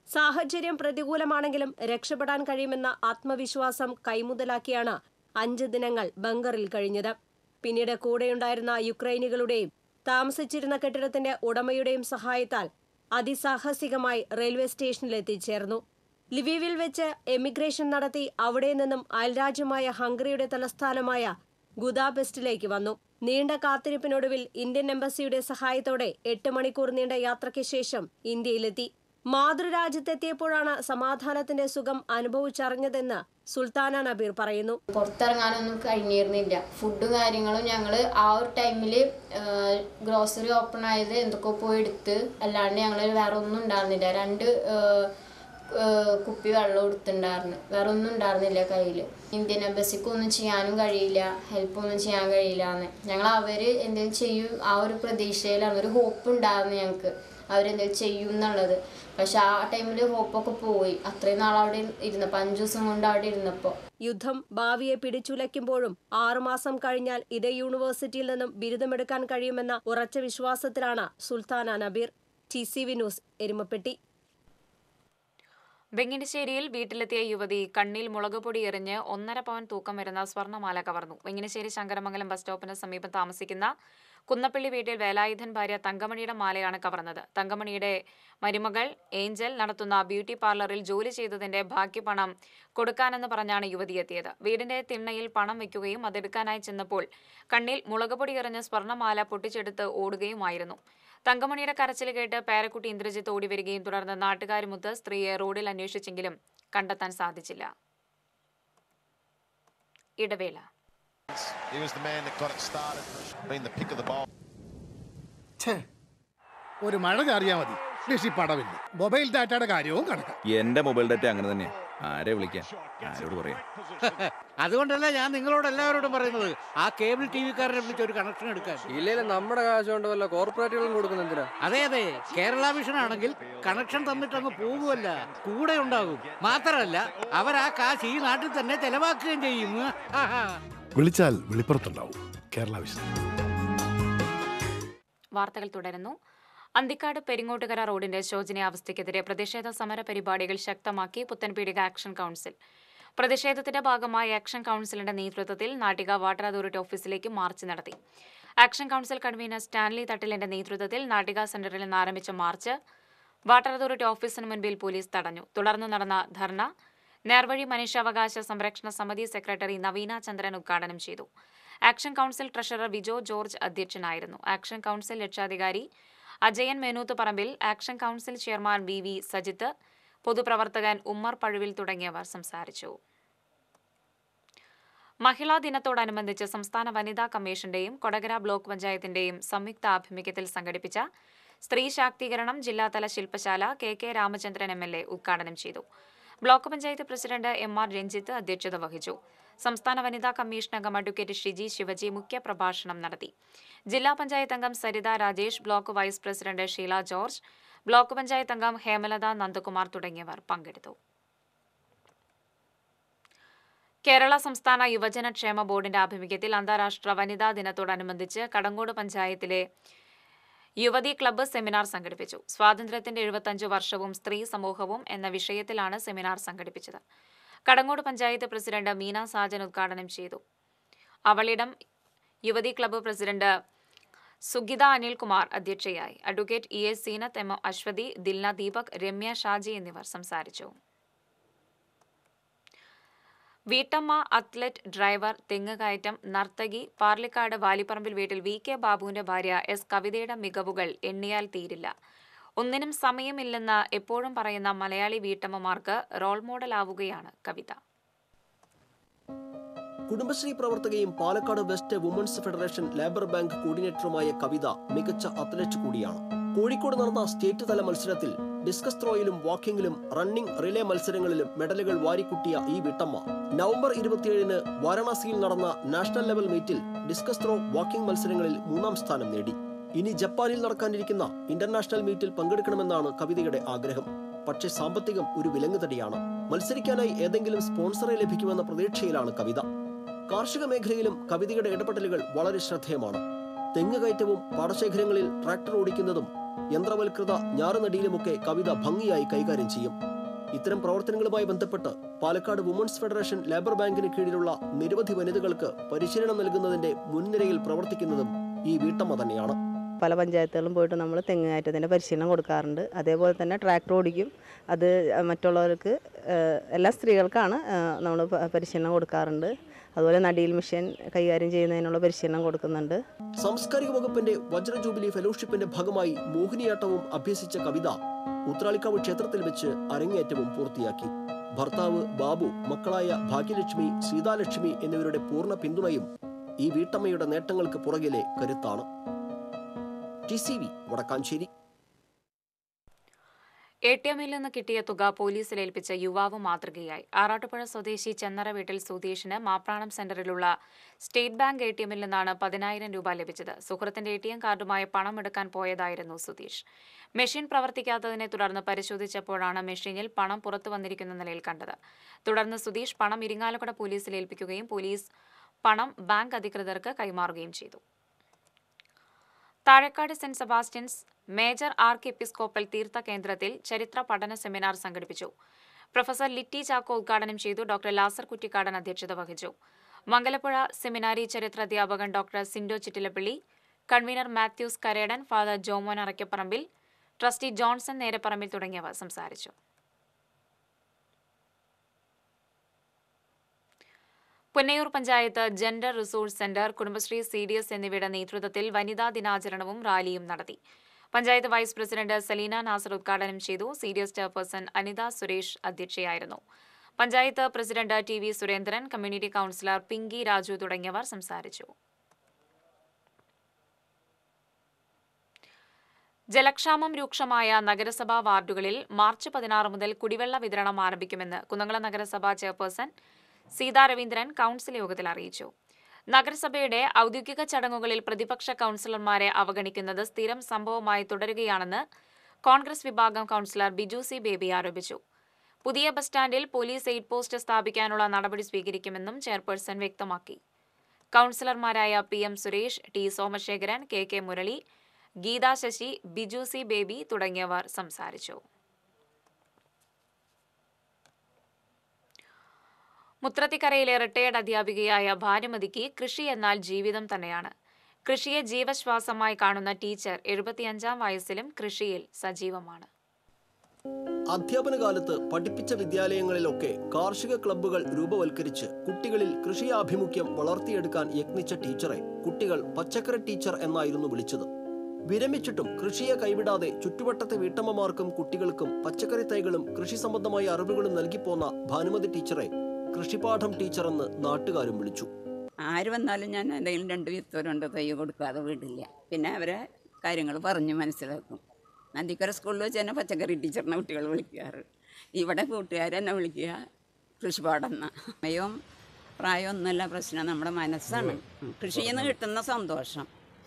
സാഹചര്യം പ്രതികൂലമാണെങ്കിലും രക്ഷപ്പെടാൻ കഴിയുമെന്ന ആത്മവിശ്വാസം കൈമുതലാക്കിയാണ് അഞ്ച് ദിനങ്ങൾ ബങ്കറിൽ കഴിഞ്ഞത് പിന്നീട് കൂടെയുണ്ടായിരുന്ന യുക്രൈനികളുടെയും താമസിച്ചിരുന്ന കെട്ടിടത്തിന്റെ ഉടമയുടെയും സഹായത്താൽ അതിസാഹസികമായി റെയിൽവേ സ്റ്റേഷനിൽ എത്തിച്ചേർന്നു ലിവീവിൽ വെച്ച് എമിഗ്രേഷൻ നടത്തി അവിടെ നിന്നും അയൽരാജ്യമായ ഹംഗറിയുടെ തലസ്ഥാനമായ ഗുദാബെസ്റ്റിലേക്ക് വന്നു നീണ്ട കാത്തിരിപ്പിനൊടുവിൽ ഇന്ത്യൻ എംബസിയുടെ സഹായത്തോടെ എട്ട് മണിക്കൂർ നീണ്ട യാത്രയ്ക്ക് ശേഷം ഇന്ത്യയിലെത്തി മാതൃരാജ്യത്തെത്തിയപ്പോഴാണ് സമാധാനത്തിന്റെ സുഖം അനുഭവിച്ചറിഞ്ഞതെന്ന് സുൽത്താന നബീർ പറയുന്നു പുറത്തിറങ്ങാനൊന്നും കഴിഞ്ഞിരുന്നില്ല ഫുഡും കാര്യങ്ങളും ഞങ്ങൾ ആ ഒരു ടൈമിൽ ഗ്രോസറി ഓപ്പൺ ആയത് എന്തൊക്കെ പോയി എടുത്ത് അല്ലാണ്ട് ഞങ്ങൾ വേറെ ഒന്നും ഉണ്ടായിരുന്നില്ല രണ്ട് ആ, ആ, കുപ്പി വെള്ളം എടുത്തിട്ടുണ്ടായിരുന്നു വേറെ ഒന്നും ഉണ്ടായിരുന്നില്ല കയ്യിൽ ഇന്ത്യൻ എംബസിക്ക് ഒന്നും ചെയ്യാനും കഴിയില്ല ഹെൽപ്പ് ഒന്നും ചെയ്യാൻ കഴിയില്ല എന്ന് ഞങ്ങൾ അവർ എന്തെങ്കിലും ചെയ്യും ആ ഒരു പ്രതീക്ഷയിലാണ് ഒരു ഹോപ്പ് ഉണ്ടായിരുന്നു ഞങ്ങൾക്ക് അവരെന്തെങ്കിലും ചെയ്യും എന്നുള്ളത് പക്ഷെ ആ ടൈമിൽ ഹോപ്പൊക്കെ പോയി അത്രയും നാൾ അവിടെ ഇരുന്നപ്പോൾ അഞ്ച് ദിവസം കൊണ്ട് അവിടെ ഇരുന്നപ്പോൾ യുദ്ധം ഭാവിയെ പിടിച്ചുലയ്ക്കുമ്പോഴും ആറുമാസം കഴിഞ്ഞാൽ ഇതേ യൂണിവേഴ്സിറ്റിയിൽ നിന്നും ബിരുദമെടുക്കാൻ കഴിയുമെന്ന ഉറച്ച വിശ്വാസത്തിലാണ് Sultana Nabeer T C V news Erumapetty വെങ്ങിനിശ്ശേരിയിൽ വീട്ടിലെത്തിയ യുവതി കണ്ണിൽ മുളകുപൊടി എറിഞ്ഞ് ഒന്നര പവൻ തൂക്കം വരുന്ന സ്വർണ്ണമാല കവർന്നു വെങ്ങിനിശ്ശേരി ശങ്കരമംഗലം ബസ് സ്റ്റോപ്പിന് സമീപം താമസിക്കുന്ന കുന്നപ്പള്ളി വീട്ടിൽ വേലായുധൻ ഭാര്യ തങ്കമണിയുടെ മാലയാണ് കവർന്നത് തങ്കമണിയുടെ മരുമകൾ ഏഞ്ചൽ നടത്തുന്ന ബ്യൂട്ടി പാർലറിൽ ജോലി ചെയ്തതിന്റെ ബാക്കി പണം കൊടുക്കാനെന്ന് പറഞ്ഞാണ് യുവതി എത്തിയത് വീടിന്റെ തിണ്ണയിൽ പണം വെക്കുകയും അതെടുക്കാനായി ചെന്നപ്പോൾ കണ്ണിൽ മുളകുപൊടി എറിഞ്ഞ് സ്വർണ്ണമാല പൊട്ടിച്ചെടുത്ത് ഓടുകയുമായിരുന്നു തങ്കമണിയുടെ കരച്ചിൽ കേട്ട് പേരക്കുട്ടി ഇന്ദ്രജിത്ത് ഓടി വരികയും തുടർന്ന് നാട്ടുകാരുമൊത്ത് സ്ത്രീയെ റോഡിൽ അന്വേഷിച്ചെങ്കിലും കണ്ടെത്താൻ സാധിച്ചില്ല ഇടവേള He was the man that got it started, been the pick of the bowl. ഛേ ഒരു മഴ ചാറിയാ മതി കൃഷി പടവില്ല മൊബൈൽ ഡാറ്റയുടെ കാര്യവും കണക്കാം എന്റെ മൊബൈൽ ഡാറ്റ അങ്ങനെ തന്നെയാ ആരെ വിളിക്കാൻ ആരോട് പറയാം അതുകൊണ്ടല്ല ഞാൻ നിങ്ങളോട് എല്ലാവരോടും പറയുന്നത് ആ കേബിൾ ടി വിക്കാരനെ വിളിച്ച് ഒരു കണക്ഷൻ എടുക്കാൻ ഇല്ലെങ്കിൽ നമ്മുടെ കാശ് കൊണ്ട് വല്ല കോർപ്പറേറ്റുകളും കൊടുക്കുന്ന എന്തിനാ അതെ അതെ കേരള വിഷൻ ആണെങ്കിൽ കണക്ഷൻ തന്നിട്ട് അങ്ങ് പോകുമല്ല കൂടെ ഉണ്ടാകും മാത്രമല്ല അവർ ആ കാശ് ഈ നാട്ടിൽ തന്നെ ചെലവാക്കുകയും ചെയ്യും ആഹാ. വിളിച്ചാൽ വെളിപ്പുറത്തുണ്ടാവും കേരള വിഷൻ വാർത്തകൾ തുടരുന്നു അന്തിക്കാട് പെരിങ്ങോട്ടുകര റോഡിന്റെ ശോചനീയാവസ്ഥയ്ക്കെതിരെ പ്രതിഷേധ സമര പരിപാടികൾ ശക്തമാക്കി പുത്തൻപീടിക ആക്ഷൻ കൗൺസിൽ പ്രതിഷേധത്തിന്റെ ഭാഗമായി ആക്ഷൻ കൗൺസിലിന്റെ നേതൃത്വത്തിൽ നാട്ടിക വാട്ടർ അതോറിറ്റി ഓഫീസിലേക്ക് മാർച്ച് നടത്തി ആക്ഷൻ കൗൺസിൽ കൺവീനർ സ്റ്റാൻലി തട്ടിലിന്റെ നേതൃത്വത്തിൽ നാട്ടിക സെന്ററിൽ നിന്ന് ആരംഭിച്ച മാർച്ച് വാട്ടർ അതോറിറ്റി ഓഫീസിന് മുൻപിൽ പോലീസ് തടഞ്ഞു തുടർന്ന് നടന്ന ധർണ നേർവഴി മനുഷ്യാവകാശ സംരക്ഷണ സമിതി സെക്രട്ടറി നവീന ചന്ദ്രൻ ഉദ്ഘാടനം ചെയ്തു action council treasurer Vijo George അധ്യക്ഷനായിരുന്നു ആക്ഷൻ കൗൺസിൽ രക്ഷാധികാരി Ajayan Menooth Parambil action council chairman V V Sajith പൊതുപ്രവർത്തകൻ ഉമ്മർ പഴുവിൽ തുടങ്ങിയവർ സംസാരിച്ചു മഹിളാ ദിനത്തോടനുബന്ധിച്ച് സംസ്ഥാന വനിതാ കമ്മീഷന്റെയും കൊടകര ബ്ലോക്ക് പഞ്ചായത്തിന്റെയും സംയുക്ത ആഭിമുഖ്യത്തിൽ സംഘടിപ്പിച്ച സ്ത്രീ ശാക്തീകരണം ജില്ലാതല ശില്പശാല K K Ramachandran M L A ഉദ്ഘാടനം ചെയ്തു block panchayat president M R Ranjith അധ്യക്ഷത വഹിച്ചു സംസ്ഥാന വനിതാ കമ്മീഷൻ അംഗം അഡ്വക്കേറ്റ് ഷിജി ശിവജി മുഖ്യപ്രഭാഷണം നടത്തി ജില്ലാ പഞ്ചായത്ത് അംഗം Saritha Rajesh block vice president Sheela George block panchayat അംഗം ഹേമലത നന്ദകുമാർ തുടങ്ങിയവർ പങ്കെടുത്തു കേരള സംസ്ഥാന യുവജന ക്ഷേമ ബോർഡിന്റെ ആഭിമുഖ്യത്തിൽ അന്താരാഷ്ട്ര വനിതാ ദിനത്തോടനുബന്ധിച്ച് കടങ്ങോട് പഞ്ചായത്തിലെ യുവതി ക്ലബ്ബ് സെമിനാർ സംഘടിപ്പിച്ചു സ്വാതന്ത്ര്യത്തിന്റെ എഴുപത്തഞ്ച് വർഷവും സ്ത്രീ സമൂഹവും എന്ന വിഷയത്തിലാണ് സെമിനാർ സംഘടിപ്പിച്ചത് കടങ്ങോട് പഞ്ചായത്ത് പ്രസിഡന്റ് മീന സാജൻ ഉദ്ഘാടനം ചെയ്തു അവളിടം യുവതി ക്ലബ്ബ് പ്രസിഡന്റ് സുഗിത അനിൽകുമാർ അധ്യക്ഷയായി advocate E S Seenath M M Aswathy Dilna Deepak Ramya Shaji എന്നിവർ സംസാരിച്ചു വീട്ടമ്മ അത്ലറ്റ് ഡ്രൈവർ തെങ്ങുകയറ്റം നർത്തകി പാർലിക്കാട് വാലിപ്പറമ്പിൽ വീട്ടിൽ വി കെ ബാബുവിന്റെ ഭാര്യ എസ് കവിതയുടെ മികവുകൾ എണ്ണിയാൽ തീരില്ല ഒന്നിനും സമയമില്ലെന്ന് എപ്പോഴും പറയുന്ന മലയാളി വീട്ടമ്മമാർക്ക് റോൾ മോഡലാവുകയാണ് കവിത കുടുംബശ്രീ പ്രവർത്തകയും Palakkad west women's federation labour bank കോർഡിനേറ്ററുമായ കവിത മികച്ച അത്ലറ്റ് കൂടിയാണ് കോഴിക്കോട് നടന്ന സ്റ്റേറ്റ് തല മത്സരത്തിൽ ഡിസ്കസ് ത്രോയിലും വാക്കിംഗിലും റണ്ണിംഗ് റിലേ മത്സരങ്ങളിലും മെഡലുകൾ വാരിക്കുട്ടിയ ഈ വീട്ടമ്മ നവംബർ ഇരുപത്തിയേഴിന് വാരണാസിയിൽ നടന്ന നാഷണൽ ലെവൽ മീറ്റിൽ ഡിസ്കസ് ത്രോ വാക്കിംഗ് മത്സരങ്ങളിൽ മൂന്നാം സ്ഥാനം നേടി ഇനി ജപ്പാനിൽ നടക്കാനിരിക്കുന്ന ഇന്റർനാഷണൽ മീറ്റിൽ പങ്കെടുക്കണമെന്നാണ് കവിതയുടെ ആഗ്രഹം പക്ഷേ സാമ്പത്തികം ഒരു വിലങ്ങുതടിയാണ് മത്സരിക്കാനായി ഏതെങ്കിലും സ്പോൺസറെ ലഭിക്കുമെന്ന പ്രതീക്ഷയിലാണ് കവിത കാർഷിക മേഖലയിലും കവിതയുടെ ഇടപെടലുകൾ വളരെ ശ്രദ്ധേയമാണ് തെങ്ങ് കയറ്റവും പാടശേഖരങ്ങളിൽ ട്രാക്ടർ ഓടിക്കുന്നതും യന്ത്രവൽകൃത ഞാറുനടിയിലുമൊക്കെ കവിത ഭംഗിയായി കൈകാര്യം ചെയ്യും ഇത്തരം പ്രവർത്തനങ്ങളുമായി ബന്ധപ്പെട്ട് പാലക്കാട് വുമൺസ് ഫെഡറേഷൻ ലേബർ ബാങ്കിന് കീഴിലുള്ള നിരവധി വനിതകൾക്ക് പരിശീലനം നൽകുന്നതിന്റെ മുൻനിരയിൽ പ്രവർത്തിക്കുന്നതും ഈ വീട്ടമ്മ തന്നെയാണ് പല പഞ്ചായത്തുകളിലും പോയിട്ട് നമ്മൾ തെങ്ങ് കയറ്റത്തിൻ്റെ പരിശീലനം കൊടുക്കാറുണ്ട് അതേപോലെ തന്നെ ട്രാക്ടർ ഓടിക്കും അത് മറ്റുള്ളവർക്ക് ഏഹ്, എല്ലാ സ്ത്രീകൾക്കാണ് നമ്മൾ പരിശീലനം കൊടുക്കാറുണ്ട് അതുപോലെ നടിയിൽ മിഷൻ കൈകാര്യം ചെയ്യുന്നതിനുള്ള പരിശീലനം കൊടുക്കുന്നുണ്ട് സാംസ്കാരിക വകുപ്പിന്റെ വജ്ര ജൂബിലി ഫെലോഷിപ്പിന്റെ ഭാഗമായി മോഹിനിയാട്ടവും അഭ്യസിച്ച കവിത ഉത്രാളിക്കാവ് ക്ഷേത്രത്തിൽ വെച്ച് അരങ്ങേറ്റവും പൂർത്തിയാക്കി ഭർത്താവ് ബാബു മക്കളായ ഭാഗ്യലക്ഷ്മി സീതാലക്ഷ്മി എന്നിവരുടെ പൂർണ്ണ പിന്തുണയും ഈ വീട്ടമ്മയുടെ നേട്ടങ്ങൾക്ക് പുറകിലെ കരുത്താണ് T C V Wadakkanchery A T എമ്മിൽ നിന്ന് കിട്ടിയ തുക പോലീസിൽ ഏൽപ്പിച്ച യുവാവ് മാതൃകയായി ആറാട്ടുപുഴ സ്വദേശി ചെന്നറ വീട്ടിൽ സുധീഷിന് മാപ്രാണം സെന്ററിലുള്ള സ്റ്റേറ്റ് ബാങ്ക് എ ടി എമ്മിൽ നിന്നാണ് പതിനായിരം രൂപ ലഭിച്ചത് സുഹൃത്തിന്റെ എ ടി എം കാർഡുമായി പണം എടുക്കാൻ പോയതായിരുന്നു സുധീഷ് മെഷീൻ പ്രവർത്തിക്കാത്തതിനെ തുടർന്ന് പരിശോധിച്ചപ്പോഴാണ് മെഷീനിൽ പണം പുറത്തു വന്നിരിക്കുന്ന നിലയിൽ കണ്ടത് തുടർന്ന് സുധീഷ് പണം ഇരിങ്ങാലക്കുട പോലീസിൽ ഏൽപ്പിക്കുകയും പോലീസ് പണം ബാങ്ക് അധികൃതർക്ക് കൈമാറുകയും ചെയ്തു Thazhekkad Saint Sebastian's major archiepiscopal തീർത്ഥ കേന്ദ്രത്തിൽ ചരിത്ര പഠന സെമിനാർ സംഘടിപ്പിച്ചു പ്രൊഫസർ ലിറ്റി ചാക്കോ ഉദ്ഘാടനം ചെയ്തു ഡോക്ടർ ലാസർ കുറ്റിക്കാടൻ അധ്യക്ഷത വഹിച്ചു മംഗലപ്പുഴ സെമിനാരി ചരിത്ര അധ്യാപകൻ doctor Sindo Chittilappilly convener Mathews Karedan father Jomon Arakkaparambil trustee Johnson Nerapparambil തുടങ്ങിയവർ സംസാരിച്ചു Punnayur panchayat gender resource centre Kudumbashree C D S എന്നിവയുടെ നേതൃത്വത്തിൽ വനിതാ ദിനാചരണവും റാലിയും നടത്തി പഞ്ചായത്ത് വൈസ് പ്രസിഡന്റ് സലീന നാസർ ഉദ്ഘാടനം ചെയ്തു C D S chairperson Anitha Suresh അധ്യക്ഷയായിരുന്നു panchayat president T V Surendran community counsellor Pinky Raju തുടങ്ങിയവർ സംസാരിച്ചു ജലക്ഷാമം രൂക്ഷമായ നഗരസഭാ വാർഡുകളിൽ മാർച്ച് പതിനാറ് മുതൽ കുടിവെള്ള വിതരണം ആരംഭിക്കുമെന്ന് കുന്നംകുളം നഗരസഭാ ചെയർപേഴ്സൺ സീതാ രവീന്ദ്രൻ കൌൺസിൽ യോഗത്തിൽ അറിയിച്ചു നഗരസഭയുടെ ഔദ്യോഗിക ചടങ്ങുകളിൽ പ്രതിപക്ഷ കൌൺസിലർമാരെ അവഗണിക്കുന്നത് സ്ഥിരം സംഭവമായി തുടരുകയാണെന്ന് കോൺഗ്രസ് വിഭാഗം കൌൺസിലർ ബിജു സി ബേബി ആരോപിച്ചു പുതിയ ബസ് സ്റ്റാൻഡിൽ പോലീസ് എയ്ഡ് പോസ്റ്റ് സ്ഥാപിക്കാനുള്ള നടപടി സ്വീകരിക്കുമെന്നും ചെയർപേഴ്സൺ വ്യക്തമാക്കി കൌൺസിലർമാരായ P M Suresh T Somasekharan K K Murali Geetha Sasi Biju C Baby തുടങ്ങിയവർ സംസാരിച്ചു മുത്രത്തിക്കരയിലെ റിട്ടയേർഡ് അധ്യാപികയായ ഭാനുമതിക്ക് കൃഷി എന്നാൽ ജീവിതം തന്നെയാണ് കൃഷിയെ ജീവശ്വാസമായി കാണുന്ന ടീച്ചർ എഴുപത്തിയഞ്ചാം വയസ്സിലും കൃഷിയിൽ സജീവമാണ് അധ്യാപന കാലത്ത് പഠിപ്പിച്ച വിദ്യാലയങ്ങളിലൊക്കെ കാർഷിക ക്ലബ്ബുകൾ രൂപവൽക്കരിച്ച് കുട്ടികളിൽ കൃഷിയാഭിമുഖ്യം വളർത്തിയെടുക്കാൻ യത്നിച്ച ടീച്ചറെ കുട്ടികൾ പച്ചക്കറി ടീച്ചർ എന്നായിരുന്നു വിളിച്ചത് വിരമിച്ചിട്ടും കൃഷിയെ കൈവിടാതെ ചുറ്റുവട്ടത്തെ വീട്ടമ്മമാർക്കും കുട്ടികൾക്കും പച്ചക്കറി തൈകളും കൃഷി സംബന്ധമായ അറിവുകളും നൽകിപ്പോന്ന ഭാനുമതി ടീച്ചറെ കൃഷിപാഠം ടീച്ചർ എന്ന് നാട്ടുകാരും വിളിച്ചു ആര് വന്നാലും ഞാൻ എന്തെങ്കിലും രണ്ട് വിത്തോ രണ്ടോ തൈ കൊടുക്കാതെ വിടില്ല പിന്നെ അവരെ കാര്യങ്ങൾ പറഞ്ഞ് മനസ്സിലാക്കും നന്ദിക്കര സ്കൂളിൽ വെച്ച് തന്നെ പച്ചക്കറി ടീച്ചറിനെ കുട്ടികൾ വിളിക്കാറ് ഇവിടെ കൂട്ടുകാരെന്നെ വിളിക്കുക കൃഷിപാഠം എന്ന സമയവും പ്രായമൊന്നുമല്ല പ്രശ്നം നമ്മുടെ മനസ്സാണ് കൃഷിയിൽ നിന്ന് കിട്ടുന്ന സന്തോഷം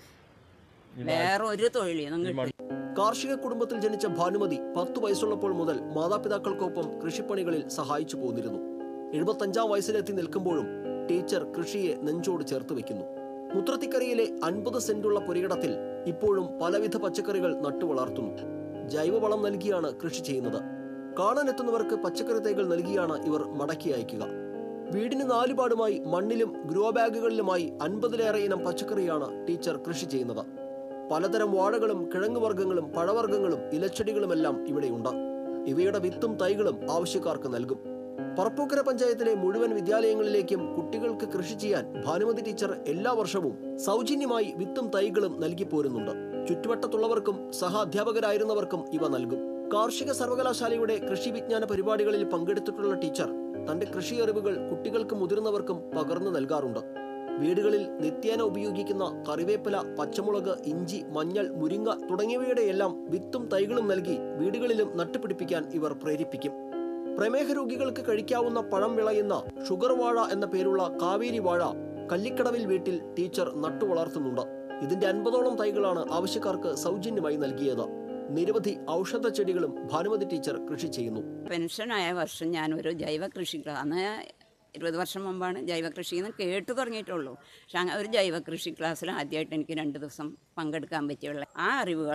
വേറെ ഒരു തൊഴിലിൽ നിന്നും കിട്ടില്ല കാർഷിക കുടുംബത്തിൽ ജനിച്ച ഭാനുമതി പത്തു വയസ്സുള്ളപ്പോൾ മുതൽ മാതാപിതാക്കൾക്കൊപ്പം കൃഷിപ്പണികളിൽ സഹായിച്ചു പോന്നിരുന്നു എഴുപത്തഞ്ചാം വയസ്സിലെത്തി നിൽക്കുമ്പോഴും ടീച്ചർ കൃഷിയെ നെഞ്ചോട് ചേർത്ത് വെക്കുന്നു മുത്രത്തിക്കരയിലെ അൻപത് സെന്റുള്ള പുരയിടത്തിൽ ഇപ്പോഴും പലവിധ പച്ചക്കറികൾ നട്ടുവളർത്തുന്നു ജൈവവളം നൽകിയാണ് കൃഷി ചെയ്യുന്നത് കാണാനെത്തുന്നവർക്ക് പച്ചക്കറി തൈകൾ നൽകിയാണ് ഇവർ മടക്കി അയക്കുക വീടിന് നാലുപാടുമായി മണ്ണിലും ഗ്രോ ബാഗുകളിലുമായി അൻപതിലേറെ ഇനം പച്ചക്കറിയാണ് ടീച്ചർ കൃഷി ചെയ്യുന്നത് പലതരം വാഴകളും കിഴങ്ങുവർഗ്ഗങ്ങളും പഴവർഗ്ഗങ്ങളും ഇലച്ചെടികളുമെല്ലാം ഇവിടെയുണ്ട് ഇവയുടെ വിത്തും തൈകളും ആവശ്യക്കാർക്ക് നൽകും പറപ്പൂക്കര പഞ്ചായത്തിലെ മുഴുവൻ വിദ്യാലയങ്ങളിലേക്കും കുട്ടികൾക്ക് കൃഷി ചെയ്യാൻ ഭാനുമതി ടീച്ചർ എല്ലാ വർഷവും സൗജന്യമായി വിത്തും തൈകളും നൽകി പോരുന്നുണ്ട് ചുറ്റുവട്ടത്തുള്ളവർക്കും സഹ അധ്യാപകരായിരുന്നവർക്കും ഇവ നൽകും കാർഷിക സർവകലാശാലയുടെ കൃഷി വിജ്ഞാന പരിപാടികളിൽ പങ്കെടുത്തിട്ടുള്ള ടീച്ചർ തന്റെ കൃഷി അറിവുകൾ കുട്ടികൾക്കും മുതിർന്നവർക്കും പകർന്നു നൽകാറുണ്ട് വീടുകളിൽ നിത്യേന ഉപയോഗിക്കുന്ന കറിവേപ്പില പച്ചമുളക് ഇഞ്ചി മഞ്ഞൾ മുരിങ്ങ തുടങ്ങിയവയുടെ എല്ലാം വിത്തും തൈകളും നൽകി വീടുകളിലും നട്ടുപിടിപ്പിക്കാൻ ഇവർ പ്രേരിപ്പിക്കും പ്രമേഹ രോഗികൾക്ക് കഴിക്കാവുന്ന പഴം വിളയുന്ന ഷുഗർ വാഴ എന്ന പേരുള്ള കാവേരി വാഴ കല്ലിക്കടവിൽ വീട്ടിൽ ടീച്ചർ നട്ടു വളർത്തുന്നുണ്ട് ഇതിന്റെ അൻപതോളം തൈകളാണ് ആവശ്യക്കാർക്ക് സൗജന്യമായി നൽകിയത് നിരവധി ഔഷധ ചെടികളും ഭാനുമതി ടീച്ചർ കൃഷി ചെയ്യുന്നു പെൻഷനായ വർഷം ഞാനൊരു ജൈവ കൃഷി ക്ലാ- അന്ന് ഇരുപത് വർഷം മുമ്പാണ് ജൈവ കൃഷി എന്ന് കേട്ട് തുടങ്ങിയിട്ടുള്ളൂ പക്ഷെ അങ്ങനെ ഒരു ജൈവ കൃഷി ക്ലാസ്സിൽ ആദ്യമായിട്ട് എനിക്ക് രണ്ട് ദിവസം പങ്കെടുക്കാൻ പറ്റിയുള്ള ആ അറിവുകൾ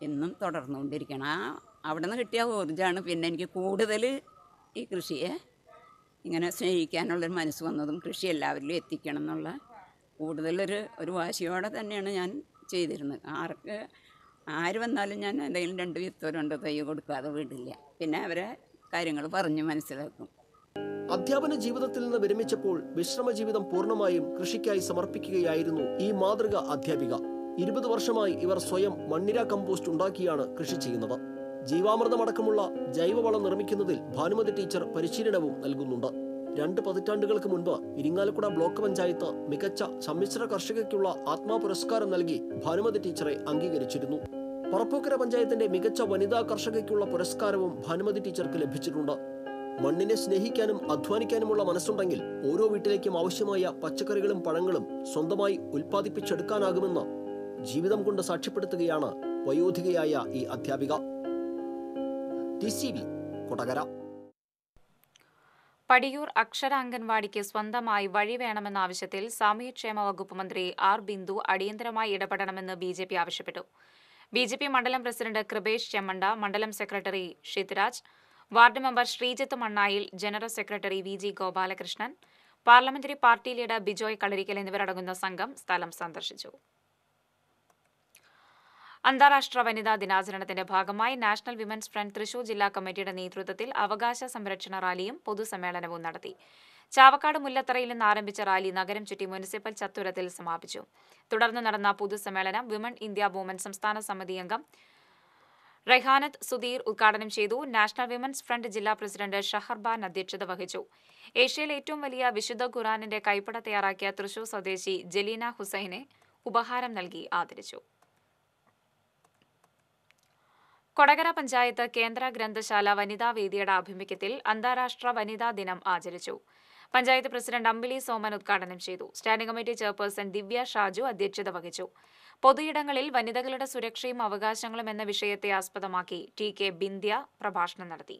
എന്നും തുടർന്നുകൊണ്ടിരിക്കണം ആ അവിടെ നിന്ന് കിട്ടിയ ഊർജ്ജമാണ് പിന്നെ എനിക്ക് കൂടുതൽ ഈ കൃഷിയെ ഇങ്ങനെ സ്നേഹിക്കാനുള്ളൊരു മനസ്സ് വന്നതും കൃഷി എല്ലാവരിലും എത്തിക്കണം എന്നുള്ള കൂടുതലൊരു ഒരു വാശിയോടെ തന്നെയാണ് ഞാൻ ചെയ്തിരുന്നത് ആർക്ക് ആര് വന്നാലും ഞാൻ എന്തെങ്കിലും രണ്ട് വിത്തോ രണ്ടോ തൈ കൊടുക്കാതെ വിടില്ല പിന്നെ അവരെ കാര്യങ്ങൾ പറഞ്ഞ് മനസ്സിലാക്കും അധ്യാപന ജീവിതത്തിൽ നിന്ന് വിരമിച്ചപ്പോൾ വിശ്രമ ജീവിതം പൂർണ്ണമായും കൃഷിക്കായി സമർപ്പിക്കുകയായിരുന്നു ഈ മാതൃക അധ്യാപിക ഇരുപത് വർഷമായി ഇവർ സ്വയം മണ്ണിര കമ്പോസ്റ്റ് ഉണ്ടാക്കിയാണ് കൃഷി ചെയ്യുന്നത് ജീവാമൃതമടക്കമുള്ള ജൈവവളം നിർമ്മിക്കുന്നതിൽ ഭാനുമതി ടീച്ചർ പരിശീലനവും നൽകുന്നുണ്ട് രണ്ട് പതിറ്റാണ്ടുകൾക്ക് മുൻപ് ഇരിങ്ങാലക്കുട ബ്ലോക്ക് പഞ്ചായത്ത് മികച്ച സമ്മിശ്ര കർഷകയ്ക്കുള്ള ആത്മാ പുരസ്കാരം നൽകി ഭാനുമതി ടീച്ചറെ അംഗീകരിച്ചിരുന്നു പറപ്പൂക്കര പഞ്ചായത്തിന്റെ മികച്ച വനിതാ കർഷകയ്ക്കുള്ള പുരസ്കാരവും ഭാനുമതി ടീച്ചർക്ക് ലഭിച്ചിട്ടുണ്ട് മണ്ണിനെ സ്നേഹിക്കാനും അധ്വാനിക്കാനുമുള്ള മനസ്സുണ്ടെങ്കിൽ ഓരോ വീട്ടിലേക്കും ആവശ്യമായ പച്ചക്കറികളും പഴങ്ങളും സ്വന്തമായി ഉൽപ്പാദിപ്പിച്ചെടുക്കാനാകുമെന്ന് ജീവിതം കൊണ്ട് സാക്ഷ്യപ്പെടുത്തുകയാണ് വയോധികയായ ഈ അധ്യാപിക T C V Kodakara Padiyoor Akshara അംഗൻവാടിക്ക് സ്വന്തമായി വഴി വേണമെന്ന ആവശ്യത്തിൽ സാമൂഹ്യക്ഷേമ വകുപ്പ് മന്ത്രി ആർ ബിന്ദു അടിയന്തരമായി ഇടപെടണമെന്ന് ബി ജെ പി ആവശ്യപ്പെട്ടു ബി ജെ പി മണ്ഡലം പ്രസിഡന്റ് കൃപേഷ് ചെമ്മണ്ട മണ്ഡലം secretary Shithraj ward member Sreejith Mannayil general secretary V G Gopalakrishnan parliamentary party leader Bijoy Kalarikkal എന്നിവരടങ്ങുന്ന സംഘം സ്ഥലം സന്ദർശിച്ചു അന്താരാഷ്ട്ര വനിതാ ദിനാചരണത്തിന്റെ ഭാഗമായി നാഷണൽ വിമൻസ് ഫ്രണ്ട് തൃശൂർ ജില്ലാ കമ്മിറ്റിയുടെ നേതൃത്വത്തിൽ അവകാശ സംരക്ഷണ റാലിയും പൊതുസമ്മേളനവും നടത്തി ചാവക്കാട് മുല്ലത്തറയിൽ നിന്ന് ആരംഭിച്ച റാലി നഗരം ചുറ്റി മുനിസിപ്പൽ ചത്തുരത്തിൽ സമാപിച്ചു തുടർന്ന് നടന്ന പൊതുസമ്മേളനം വിമൺ ഇന്ത്യ വുമൻ സംസ്ഥാന സമിതി അംഗം റൈഹാനത്ത് സുധീർ ഉദ്ഘാടനം ചെയ്തു നാഷണൽ വിമൻസ് ഫ്രണ്ട് ജില്ലാ പ്രസിഡന്റ് ഷഹർബാൻ അധ്യക്ഷത വഹിച്ചു ഏഷ്യയിലെ ഏറ്റവും വലിയ വിശുദ്ധ ഖുറാനിന്റെ കൈപ്പട തയ്യാറാക്കിയ തൃശൂർ സ്വദേശി ജലീന ഹുസൈനെ ഉപഹാരം നൽകി ആദരിച്ചു കൊടകര പഞ്ചായത്ത് കേന്ദ്ര ഗ്രന്ഥശാല വനിതാ വേദിയുടെ ആഭിമുഖ്യത്തിൽ അന്താരാഷ്ട്ര വനിതാ ദിനം ആചരിച്ചു പഞ്ചായത്ത് പ്രസിഡന്റ് അമ്പിളി സോമൻ ഉദ്ഘാടനം ചെയ്തു standing committee chairperson Divya Shaju അധ്യക്ഷത വഹിച്ചു പൊതുയിടങ്ങളിൽ വനിതകളുടെ സുരക്ഷയും അവകാശങ്ങളും എന്ന വിഷയത്തെ ആസ്പദമാക്കി ടി കെ ബിന്ധ്യ പ്രഭാഷണം നടത്തി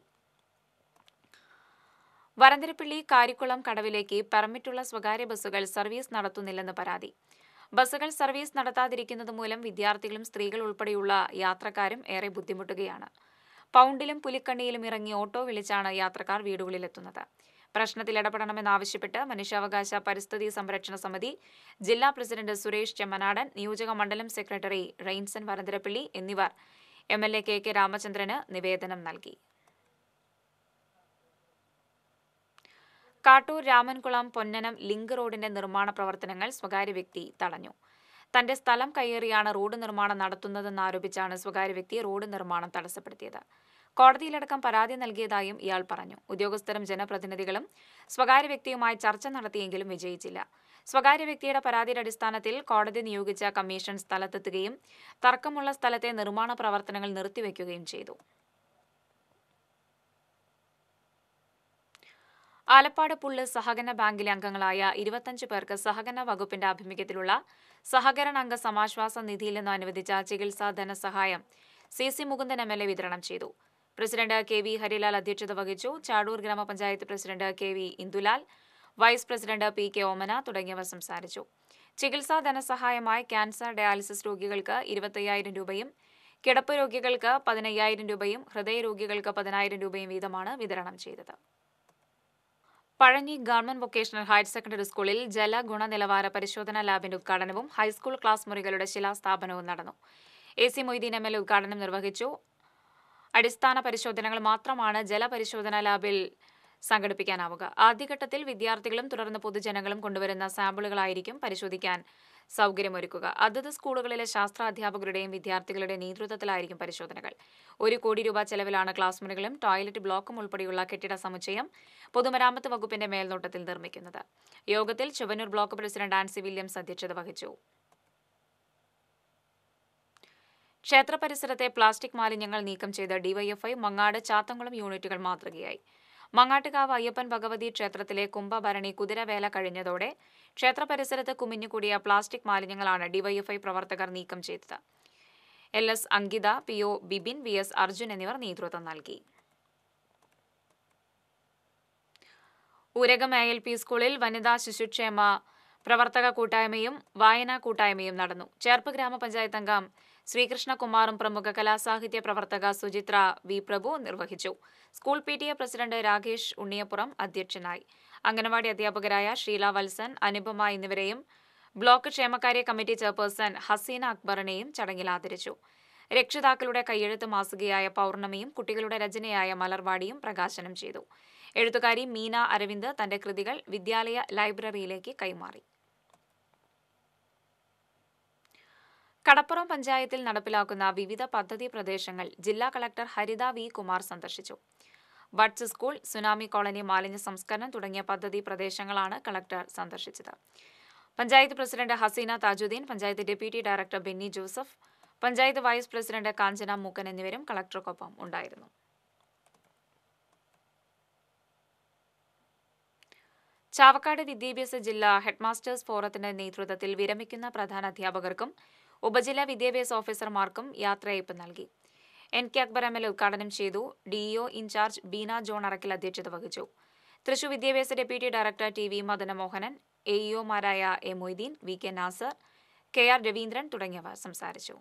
വരന്തരപ്പിള്ളി കാരിക്കുളം കടവിലേക്ക് പെർമിറ്റുള്ള സ്വകാര്യ ബസ്സുകൾ സർവീസ് നടത്തുന്നില്ലെന്ന് പരാതി ബസ്സുകൾ സർവീസ് നടത്താതിരിക്കുന്നത് മൂലം വിദ്യാർത്ഥികളും സ്ത്രീകൾ ഉൾപ്പെടെയുള്ള യാത്രക്കാരും ഏറെ ബുദ്ധിമുട്ടുകയാണ് പൗണ്ടിലും പുലിക്കണ്ണിയിലും ഇറങ്ങി ഓട്ടോ വിളിച്ചാണ് യാത്രക്കാർ വീടുകളിലെത്തുന്നത് പ്രശ്നത്തിൽ ഇടപെടണമെന്നാവശ്യപ്പെട്ട് മനുഷ്യാവകാശ പരിസ്ഥിതി സംരക്ഷണ സമിതി ജില്ലാ പ്രസിഡന്റ് സുരേഷ് ചെമ്മനാടൻ നിയോജക മണ്ഡലം സെക്രട്ടറി റെയിൻസൺ വരന്തരപ്പിള്ളി എന്നിവർ M L A K K രാമചന്ദ്രന് നിവേദനം നൽകി കാട്ടൂർ രാമൻകുളം പൊന്നനം ലിങ്ക് റോഡിന്റെ നിർമ്മാണ പ്രവർത്തനങ്ങൾ സ്വകാര്യ വ്യക്തി തടഞ്ഞു തന്റെ സ്ഥലം കയ്യേറിയാണ് റോഡ് നിർമ്മാണം നടത്തുന്നതെന്നാരോപിച്ചാണ് സ്വകാര്യ വ്യക്തി റോഡ് നിർമ്മാണം തടസ്സപ്പെടുത്തിയത് കോടതിയിലടക്കം പരാതി നൽകിയതായും ഇയാൾ പറഞ്ഞു ഉദ്യോഗസ്ഥരും ജനപ്രതിനിധികളും സ്വകാര്യ വ്യക്തിയുമായി ചർച്ച നടത്തിയെങ്കിലും വിജയിച്ചില്ല സ്വകാര്യ വ്യക്തിയുടെ പരാതിയുടെ അടിസ്ഥാനത്തിൽ കോടതി നിയോഗിച്ച കമ്മീഷൻ സ്ഥലത്തെത്തുകയും തർക്കമുള്ള സ്ഥലത്തെ നിർമ്മാണ പ്രവർത്തനങ്ങൾ നിർത്തിവെക്കുകയും ചെയ്തു ആലപ്പാട് പുള്ള് സഹകരണ ബാങ്കിലെ അംഗങ്ങളായ ഇരുപത്തഞ്ച് പേർക്ക് സഹകരണ വകുപ്പിന്റെ ആഭിമുഖ്യത്തിലുള്ള സഹകരണ അംഗ സമാശ്വാസ നിധിയിൽ നിന്ന് അനുവദിച്ച ചികിത്സാ ധനസഹായം C C Mukundan M L A വിതരണം ചെയ്തു പ്രസിഡന്റ് കെ വി ഹരിലാൽ അധ്യക്ഷത വഹിച്ചു Chadoor gramapanchayat president K V Indulal vice president P K Omana തുടങ്ങിയവർ സംസാരിച്ചു ചികിത്സാ ധനസഹായമായി ക്യാൻസർ ഡയാലിസിസ് രോഗികൾക്ക് ഇരുപത്തയ്യായിരം രൂപയും കിടപ്പ് രോഗികൾക്ക് പതിനയ്യായിരം രൂപയും ഹൃദയ രോഗികൾക്ക് പതിനായിരം രൂപയും വീതമാണ് വിതരണം ചെയ്തത് Pazhanji government vocational higher secondary സ്കൂളിൽ ജല ഗുണനിലവാര പരിശോധനാ ലാബിന്റെ ഉദ്ഘാടനവും ഹൈസ്കൂൾ ക്ലാസ് മുറികളുടെ ശിലാസ്ഥാപനവും നടന്നു A C Moideen M L A ഉദ്ഘാടനം നിർവഹിച്ചു അടിസ്ഥാന പരിശോധനകൾ മാത്രമാണ് ജലപരിശോധനാ ലാബിൽ സംഘടിപ്പിക്കാനാവുക ആദ്യഘട്ടത്തിൽ വിദ്യാർത്ഥികളും തുടർന്ന് പൊതുജനങ്ങളും കൊണ്ടുവരുന്ന സാമ്പിളുകളായിരിക്കും പരിശോധിക്കാൻ സൗകര്യമൊരുക്കുക അതത് സ്കൂളുകളിലെ ശാസ്ത്ര അധ്യാപകരുടെയും വിദ്യാർത്ഥികളുടെയും നേതൃത്വത്തിലായിരിക്കും പരിശോധനകൾ ഒരു കോടി രൂപ ചെലവിലാണ് ക്ലാസ് മുറികളും ടോയ്ലറ്റ് ബ്ലോക്കും ഉൾപ്പെടെയുള്ള കെട്ടിട സമുച്ചയം പൊതുമരാമത്ത് വകുപ്പിന്റെ മേൽനോട്ടത്തിൽ നിർമ്മിക്കുന്നത് യോഗത്തിൽ Chuvannur block president Ancy Williams അധ്യക്ഷത വഹിച്ചു ക്ഷേത്ര പരിസരത്തെ പ്ലാസ്റ്റിക് മാലിന്യങ്ങൾ നീക്കം ചെയ്ത ഡിവൈഎഫ്ഐ മങ്ങാട് ചാത്തങ്കുളം യൂണിറ്റുകൾ മാതൃകയായി മങ്ങാട്ടുകാവ് അയ്യപ്പൻ ഭഗവതി ക്ഷേത്രത്തിലെ കുംഭഭരണി കുതിരവേല കഴിഞ്ഞതോടെ ക്ഷേത്ര പരിസരത്ത് കുമിഞ്ഞുകൂടിയ പ്ലാസ്റ്റിക് മാലിന്യങ്ങളാണ് ഡിവൈഎഫ്ഐ പ്രവർത്തകർ നീക്കം ചെയ്തത് L S Ankitha P O Bibin V S Arjun എന്നിവർ നേതൃത്വം നൽകി ഊരകം എ എൽ പി സ്കൂളിൽ വനിതാ ശിശുക്ഷേമ പ്രവർത്തക കൂട്ടായ്മയും വായനാ കൂട്ടായ്മയും നടന്നു ചേർപ്പ് ഗ്രാമപഞ്ചായത്ത് അംഗം ശ്രീകൃഷ്ണകുമാറും പ്രമുഖ കലാസാഹിത്യ പ്രവർത്തക സുചിത്ര വി പ്രഭു നിർവഹിച്ചു school P T A president Rakesh Unniyappuram അധ്യക്ഷനായി അംഗനവാടി അധ്യാപകരായ ഷീല വത്സൻ അനുപമ എന്നിവരെയും ബ്ലോക്ക് ക്ഷേമകാര്യ കമ്മിറ്റി ചെയർപേഴ്സൺ ഹസീന അക്ബറിനെയും ചടങ്ങിൽ ആദരിച്ചു രക്ഷിതാക്കളുടെ കയ്യെഴുത്ത് മാസികയായ പൗർണമിയും കുട്ടികളുടെ രചനയായ മലർവാടിയും പ്രകാശനം ചെയ്തു എഴുത്തുകാരി മീന അരവിന്ദ് തന്റെ കൃതികൾ വിദ്യാലയ ലൈബ്രറിയിലേക്ക് കൈമാറി കടപ്പുറം പഞ്ചായത്തിൽ നടപ്പിലാക്കുന്ന വിവിധ പദ്ധതി പ്രദേശങ്ങൾ ജില്ലാ കളക്ടർ ഹരിത വി കുമാർ സന്ദർശിച്ചു ബഡ്സ് സ്കൂൾ സുനാമി കോളനി മാലിന്യ സംസ്കരണം തുടങ്ങിയ പദ്ധതി പ്രദേശങ്ങളാണ് കളക്ടർ സന്ദർശിച്ചത് panchayat president Haseena Thajudheen panchayat deputy director Benny Joseph panchayat vice president Kanchana Mookkan എന്നിവരും കളക്ടർക്കൊപ്പം ഉണ്ടായിരുന്നു ചാവക്കാട് വിദ്യാഭ്യാസ ജില്ലാ ഹെഡ്മാസ്റ്റേഴ്സ് ഫോറത്തിന്റെ നേതൃത്വത്തിൽ വിരമിക്കുന്ന പ്രധാന അധ്യാപകർക്കും ഉപജില്ലാ വിദ്യാഭ്യാസ ഓഫീസർമാർക്കും യാത്രയയപ്പ് നൽകി N K Akbar M L A ഉദ്ഘാടനം ചെയ്തു DEO in charge Beena John Arakkil അധ്യക്ഷത വഹിച്ചു തൃശൂർ വിദ്യാഭ്യാസ deputy director T V Madanamohanan A ഇഒമാരായ A Moideen V K Nasar K R Raveendran തുടങ്ങിയവർ സംസാരിച്ചു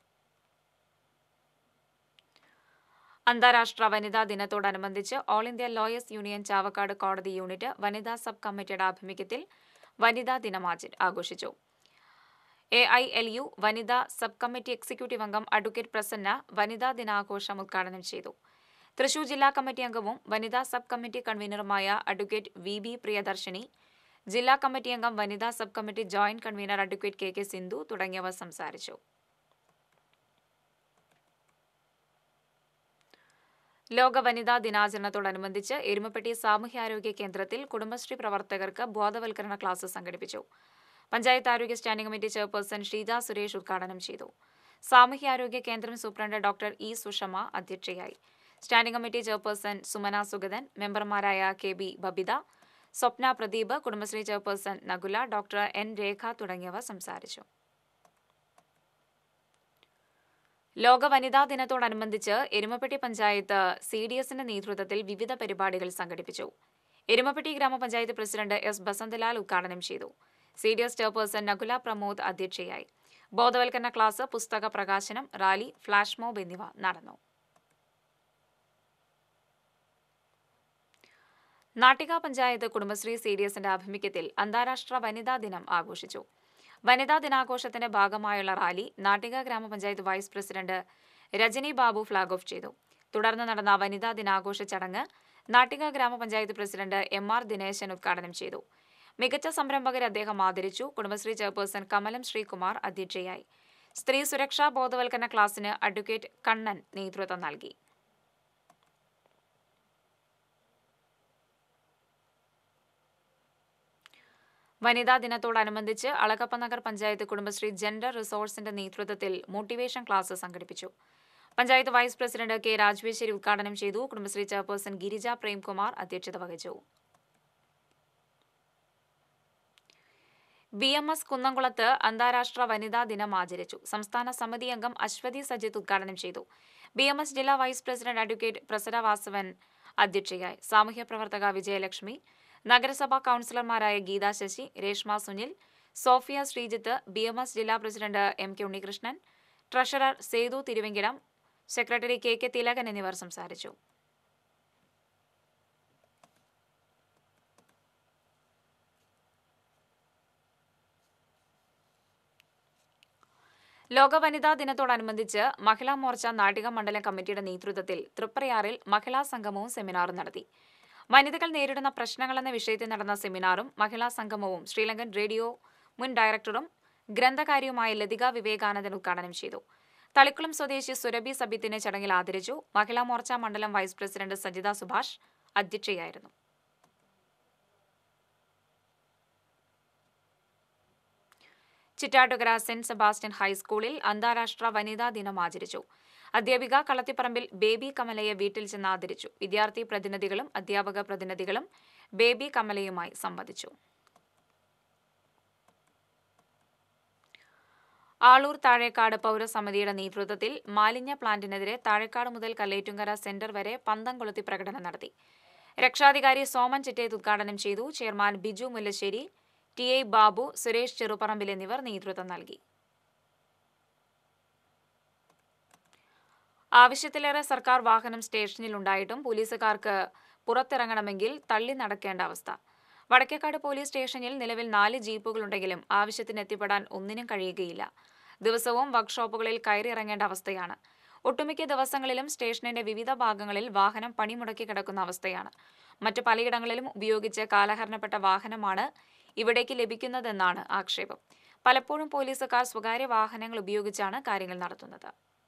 അന്താരാഷ്ട്ര വനിതാ ദിനത്തോടനുബന്ധിച്ച് all India lawyers union Chavakkad കോടതി യൂണിറ്റ് വനിതാ സബ് കമ്മിറ്റിയുടെ ആഭിമുഖ്യത്തിൽ വനിതാ ദിനം ആച- ആഘോഷിച്ചു എ ഐ എൽ യു വനിതാ സബ് കമ്മിറ്റി എക്സിക്യൂട്ടീവ് അംഗം അഡ്വക്കേറ്റ് പ്രസന്ന വനിതാ ദിനാഘോഷം ഉദ്ഘാടനം ചെയ്തു തൃശൂർ ജില്ലാ കമ്മിറ്റി അംഗവും വനിതാ സബ് കമ്മിറ്റി കൺവീനറുമായ അഡ്വക്കേറ്റ് വി ബി പ്രിയദർശിനി ജില്ലാ കമ്മിറ്റി അംഗം വനിതാ sub committee joint convener advocate K K Sindhu തുടങ്ങിയവർ സംസാരിച്ചു ലോക വനിതാ ദിനാചരണത്തോടനുബന്ധിച്ച് എരുമപ്പെട്ടി സാമൂഹ്യാരോഗ്യ കേന്ദ്രത്തിൽ കുടുംബശ്രീ പ്രവർത്തകർക്ക് ബോധവൽക്കരണ ക്ലാസ് സംഘടിപ്പിച്ചു പഞ്ചായത്ത് ആരോഗ്യ standing committee chairperson Sheeja Suresh ഉദ്ഘാടനം ചെയ്തു സാമൂഹ്യാരോഗ്യ കേന്ദ്രം സൂപ്രണ്ട് ഡോക്ടർ ഇ സുഷമ അധ്യക്ഷയായി standing committee chairperson Sumana Sugathan മെമ്പർമാരായ K B Babitha Swapna Pradeep Kudumbashree chairperson Nakula doctor N Rekha തുടങ്ങിയവർ സംസാരിച്ചു ലോക വനിതാ ദിനത്തോടനുബന്ധിച്ച് എരുമപ്പെട്ടി പഞ്ചായത്ത് സി ഡി എസിന്റെ നേതൃത്വത്തിൽ വിവിധ പരിപാടികൾ സംഘടിപ്പിച്ചു എരുമപ്പെട്ടി ഗ്രാമപഞ്ചായത്ത് പ്രസിഡന്റ് എസ് ബസന്തലാൽ ഉദ്ഘാടനം ചെയ്തു C D S chairperson Nakula Pramod അധ്യക്ഷയായി ബോധവൽക്കരണ ക്ലാസ് പുസ്തക പ്രകാശനം റാലി ഫ്ലാഷ് മോബ് എന്നിവ നടന്നു നാട്ടിക പഞ്ചായത്ത് കുടുംബശ്രീ സി ഡി എസിന്റെ ആഭിമുഖ്യത്തിൽ അന്താരാഷ്ട്ര വനിതാ ദിനം ആഘോഷിച്ചു വനിതാ ദിനാഘോഷത്തിന്റെ ഭാഗമായുള്ള rally Nattika gramapanchayat vice president Rajani Babu flag off ചെയ്തു തുടർന്ന് നടന്ന വനിതാ ദിനാഘോഷ ചടങ്ങ് നാട്ടിക ഗ്രാമപഞ്ചായത്ത് പ്രസിഡന്റ് എം ആർ ദിനേശൻ ഉദ്ഘാടനം ചെയ്തു മികച്ച സംരംഭകരെ അദ്ദേഹം ആദരിച്ചു കുടുംബശ്രീ ചെയർപേഴ്സൺ കമലം ശ്രീകുമാർ അധ്യക്ഷയായി സ്ത്രീ സുരക്ഷാ ബോധവൽക്കരണ ക്ലാസിന് അഡ്വക്കേറ്റ് കണ്ണൻ നേതൃത്വം നൽകി വനിതാ ദിനത്തോടനുബന്ധിച്ച് അളകപ്പ നഗർ പഞ്ചായത്ത് കുടുംബശ്രീ ജെൻഡർ റിസോഴ്സിന്റെ നേതൃത്വത്തിൽ മോട്ടിവേഷൻ ക്ലാസ് സംഘടിപ്പിച്ചു panchayat vice president K Rajeswari ഉദ്ഘാടനം ചെയ്തു കുടുംബശ്രീ ചെയർപേഴ്സൺ ഗിരിജ പ്രേംകുമാർ അധ്യക്ഷത വഹിച്ചു ബി എം എസ് കുന്നംകുളത്ത് അന്താരാഷ്ട്ര വനിതാ ദിനം ആചരിച്ചു സംസ്ഥാന സമിതി അംഗം അശ്വതി സജിത്ത് ഉദ്ഘാടനം ചെയ്തു ബി എം എസ് ജില്ലാ vice president advocate Prasara Vasavan അധ്യക്ഷയായി സാമൂഹ്യ പ്രവർത്തക വിജയലക്ഷ്മി നഗരസഭാ കൌൺസിലർമാരായ Geetha Sasi Reshma Sunil Sophia Sreejith B M S ജില്ലാ president M K Unnikrishnan treasurer Sethu Thiruvenkitam secretary K K Thilakan എന്നിവർ സംസാരിച്ചു ലോക വനിതാ ദിനത്തോടനുബന്ധിച്ച് മഹിളാ മോർച്ച നാട്ടിക മണ്ഡലം കമ്മിറ്റിയുടെ നേതൃത്വത്തിൽ തൃപ്രയാറിൽ മഹിളാ സംഗമവും സെമിനാറും നടത്തി വനിതകൾ നേരിടുന്ന പ്രശ്നങ്ങൾ എന്ന വിഷയത്തിൽ നടന്ന സെമിനാറും മഹിളാ സംഗമവും ശ്രീലങ്കൻ റേഡിയോ മുൻ ഡയറക്ടറും ഗ്രന്ഥകാരിയുമായ ലതിക വിവേകാനന്ദൻ ഉദ്ഘാടനം ചെയ്തു തളിക്കുളം സ്വദേശി സുരഭി സബിത്തിനെ ചടങ്ങിൽ ആദരിച്ചു മഹിളാ മോർച്ച മണ്ഡലം വൈസ് പ്രസിഡന്റ് സജിത സുഭാഷ് അധ്യക്ഷയായിരുന്നു ചിറ്റാട്ടുകര സെന്റ് സെബാസ്റ്റ്യൻ ഹൈസ്കൂളിൽ അന്താരാഷ്ട്ര വനിതാ ദിനം ആചരിച്ചു അധ്യാപിക കളത്തിപ്പറമ്പിൽ ബേബി കമലയെ വീട്ടിൽ ചെന്ന് ആദരിച്ചു വിദ്യാർത്ഥി പ്രതിനിധികളും അധ്യാപക പ്രതിനിധികളും ബേബി കമലയുമായി സംവദിച്ചു ആളൂർ താഴേക്കാട് പൗരസമിതിയുടെ നേതൃത്വത്തിൽ മാലിന്യ പ്ലാന്റിനെതിരെ താഴേക്കാട് മുതൽ കല്ലേറ്റുങ്കര സെന്റർ വരെ പന്തം കൊളുത്തി പ്രകടനം നടത്തി രക്ഷാധികാരി സോമൻ ചിറ്റേത് ഉദ്ഘാടനം ചെയ്തു chairman Biju Mullassery T I Babu Suresh Cheruparambil എന്നിവർ നേതൃത്വം നൽകി ആവശ്യത്തിലേറെ സർക്കാർ വാഹനം സ്റ്റേഷനിലുണ്ടായിട്ടും പോലീസുകാർക്ക് പുറത്തിറങ്ങണമെങ്കിൽ തള്ളി നടക്കേണ്ട അവസ്ഥ വടക്കേക്കാട് പോലീസ് സ്റ്റേഷനിൽ നിലവിൽ നാല് ജീപ്പുകളുണ്ടെങ്കിലും ആവശ്യത്തിന് എത്തിപ്പെടാൻ ഒന്നിനും കഴിയുകയില്ല ദിവസവും വർക്ക്ഷോപ്പുകളിൽ കയറിയിറങ്ങേണ്ട അവസ്ഥയാണ് ഒട്ടുമിക്ക ദിവസങ്ങളിലും സ്റ്റേഷനിന്റെ വിവിധ ഭാഗങ്ങളിൽ വാഹനം പണിമുടക്കി കിടക്കുന്ന അവസ്ഥയാണ് മറ്റ് പലയിടങ്ങളിലും ഉപയോഗിച്ച് കാലഹരണപ്പെട്ട വാഹനമാണ് ഇവിടേക്ക് ലഭിക്കുന്നതെന്നാണ് ആക്ഷേപം പലപ്പോഴും പോലീസുകാർ സ്വകാര്യ വാഹനങ്ങൾ ഉപയോഗിച്ചാണ് കാര്യങ്ങൾ നടത്തുന്നത്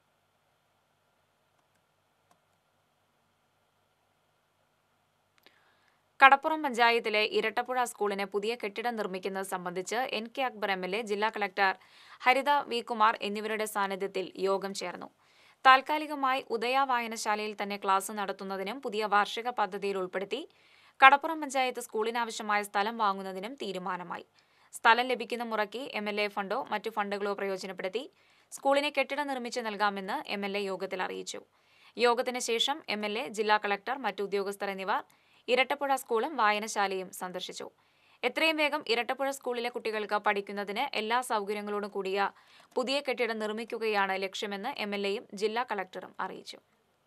കടപ്പുറം പഞ്ചായത്തിലെ ഇരട്ടപ്പുഴ സ്കൂളിന് പുതിയ കെട്ടിടം നിർമ്മിക്കുന്നത് സംബന്ധിച്ച് N K Akbar M L A ജില്ലാ കളക്ടർ ഹരിത വി കുമാർ എന്നിവരുടെ സാന്നിധ്യത്തിൽ യോഗം ചേർന്നു താൽക്കാലികമായി ഉദയ വായനശാലയിൽ തന്നെ ക്ലാസ് നടത്തുന്നതിനും പുതിയ വാർഷിക പദ്ധതിയിൽ ഉൾപ്പെടുത്തി കടപ്പുറം പഞ്ചായത്ത് സ്കൂളിനാവശ്യമായ സ്ഥലം വാങ്ങുന്നതിനും തീരുമാനമായി സ്ഥലം ലഭിക്കുന്ന മുറയ്ക്ക് എം എൽ എ ഫണ്ടോ മറ്റു ഫണ്ടുകളോ പ്രയോജനപ്പെടുത്തി സ്കൂളിന് കെട്ടിടം നിർമ്മിച്ച് നൽകാമെന്ന് എം എൽ എ യോഗത്തിൽ അറിയിച്ചു യോഗത്തിന് ശേഷം എം എൽ എ ജില്ലാ കളക്ടർ മറ്റു ഉദ്യോഗസ്ഥർ എന്നിവർ ഇരട്ടപ്പുഴ സ്കൂളും വായനശാലയും സന്ദർശിച്ചു എത്രയും വേഗം ഇരട്ടപ്പുഴ സ്കൂളിലെ കുട്ടികൾക്ക് പഠിക്കുന്നതിന് എല്ലാ സൗകര്യങ്ങളോടും കൂടിയ പുതിയ കെട്ടിടം നിർമ്മിക്കുകയാണ് ലക്ഷ്യമെന്ന് എം എൽ എയും ജില്ലാ കളക്ടറും അറിയിച്ചു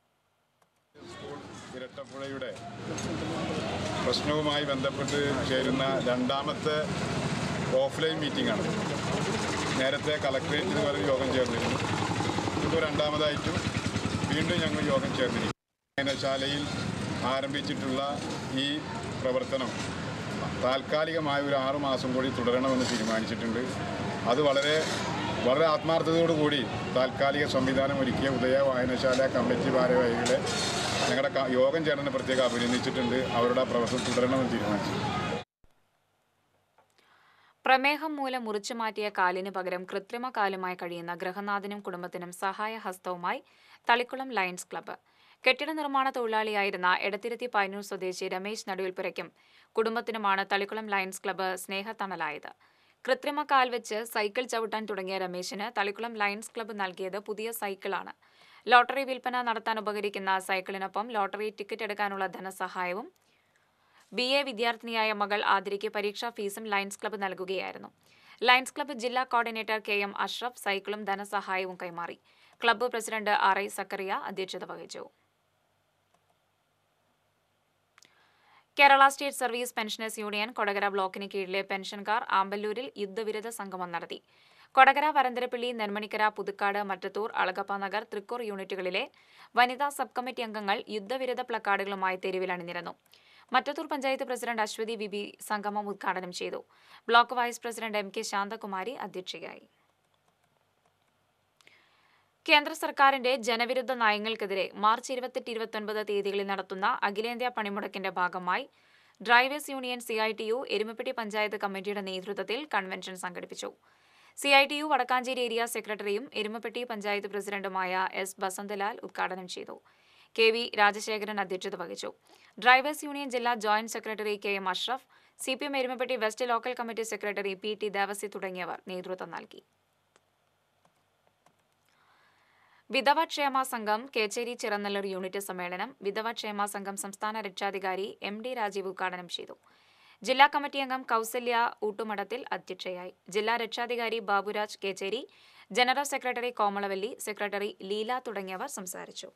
ഇരട്ടപ്പുഴയുടെ പ്രശ്നവുമായി ബന്ധപ്പെട്ട് ചേരുന്ന രണ്ടാമത്തെ ഓഫ്ലൈൻ മീറ്റിംഗാണ് നേരത്തെ കളക്ട്രേറ്റിൽ ഒരു യോഗം ചേർന്നിരുന്നു ഇപ്പോൾ രണ്ടാമതായിട്ടും വീണ്ടും ഞങ്ങൾ യോഗം ചേർന്നിരിക്കും വായനശാലയിൽ ആരംഭിച്ചിട്ടുള്ള ഈ പ്രവർത്തനം താൽക്കാലികമായ ഒരു ആറു മാസം കൂടി തുടരണമെന്ന് തീരുമാനിച്ചിട്ടുണ്ട് അത് വളരെ വളരെ ആത്മാർത്ഥതയോടുകൂടി താൽക്കാലിക സംവിധാനം ഒരുക്കിയ ഉദയ വായനശാല കമ്മിറ്റി ഭാരവാഹികളെ ഞങ്ങളുടെ ക- യോഗം ചേർന്ന് പ്രത്യേകം അഭിനന്ദിച്ചിട്ടുണ്ട് അവരുടെ ആ പ്രവർത്തനം തുടരണമെന്ന് തീരുമാനിച്ചു പ്രമേഹം മൂലം മുറിച്ചു മാറ്റിയ കാലിന് പകരം കൃത്രിമ കാലുമായി കഴിയുന്ന ഗൃഹനാഥനും കുടുംബത്തിനും സഹായഹസ്തവുമായി തളിക്കുളം ലയൺസ് ക്ലബ്ബ് കെട്ടിട നിർമ്മാണ തൊഴിലാളിയായിരുന്ന എടത്തിരുത്തി പൈനൂർ സ്വദേശി രമേശ് നടുവിൽപ്പുരയ്ക്കും കുടുംബത്തിനുമാണ് തളിക്കുളം ലയൺസ് ക്ലബ്ബ് സ്നേഹത്തണലായത് കൃത്രിമ കാൽ വെച്ച് സൈക്കിൾ ചവിട്ടാൻ തുടങ്ങിയ രമേശിന് തളിക്കുളം ലയൺസ് ക്ലബ്ബ് നൽകിയത് പുതിയ സൈക്കിളാണ് ലോട്ടറി വിൽപ്പന നടത്താൻ ഉപകരിക്കുന്ന സൈക്കിളിനൊപ്പം ലോട്ടറി ടിക്കറ്റ് എടുക്കാനുള്ള ധനസഹായവും ബി എ വിദ്യാർത്ഥിനിയായ മകൾ ആതിരയ്ക്ക് പരീക്ഷാ ഫീസും ലയൺസ് ക്ലബ്ബ് നൽകുകയായിരുന്നു ലയൺസ് ക്ലബ്ബ് ജില്ലാ കോർഡിനേറ്റർ കെ എം അഷ്റഫ് സൈക്കിളും ധനസഹായവും കൈമാറി club president R I Zacharia അധ്യക്ഷത വഹിച്ചു Kerala State Service Pensioners Union Kodakara ബ്ലോക്കിന് കീഴിലെ പെൻഷൻകാർ ആമ്പല്ലൂരിൽ യുദ്ധവിരുദ്ധ സംഗമം നടത്തി കൊടകര വരന്തരപ്പള്ളി നെന്മണിക്കര പുതുക്കാട് മറ്റത്തൂർ അളഗപ്പ നഗർ തൃക്കൂർ യൂണിറ്റുകളിലെ വനിതാ സബ് കമ്മിറ്റി അംഗങ്ങൾ യുദ്ധവിരുദ്ധ പ്ലക്കാർഡുകളുമായി തെരുവിൽ അണിനിരന്നു മറ്റത്തൂർ പഞ്ചായത്ത് പ്രസിഡന്റ് അശ്വതി ബിബി സംഗമം ഉദ്ഘാടനം ചെയ്തു block vice president M K Santhakumari അധ്യക്ഷയായി കേന്ദ്ര സർക്കാരിന്റെ ജനവിരുദ്ധ നയങ്ങൾക്കെതിരെ മാർച്ച് ഇരുപത്തെട്ട് ഇരുപത്തൊൻപത് തീയതികളിൽ നടത്തുന്ന അഖിലേന്ത്യാ പണിമുടക്കിന്റെ ഭാഗമായി drivers union C I T U Erumapetty panchayat കമ്മിറ്റിയുടെ നേതൃത്വത്തിൽ കൺവെൻഷൻ സംഘടിപ്പിച്ചു C I T U Vadakkanchery area സെക്രട്ടറിയും എരുമപ്പെട്ടി പഞ്ചായത്ത് പ്രസിഡന്റുമായ എസ് ബസന്തലാൽ ഉദ്ഘാടനം ചെയ്തു കെ വി രാജശേഖരൻ അധ്യക്ഷത വഹിച്ചു ഡ്രൈവേഴ്സ് യൂണിയൻ ജില്ലാ joint secretary K M Ashraf C P M Erumapetty west local committee secretary P T Devassy തുടങ്ങിയവർ നേതൃത്വം നൽകി വിധവ ക്ഷേമ സംഘം കേച്ചേരി ചിറനല്ലൂർ യൂണിറ്റ് സമ്മേളനം വിധവ ക്ഷേമ സംഘം സംസ്ഥാന രക്ഷാധികാരി എം ഡി രാജീവ് ഉദ്ഘാടനം ചെയ്തു ജില്ലാ കമ്മിറ്റി അംഗം കൗസല്യ ഊട്ടുമഠത്തിൽ അധ്യക്ഷയായി ജില്ലാ രക്ഷാധികാരി Baburaj Kechery general secretary Komalavalli secretary Leela തുടങ്ങിയവർ സംസാരിച്ചു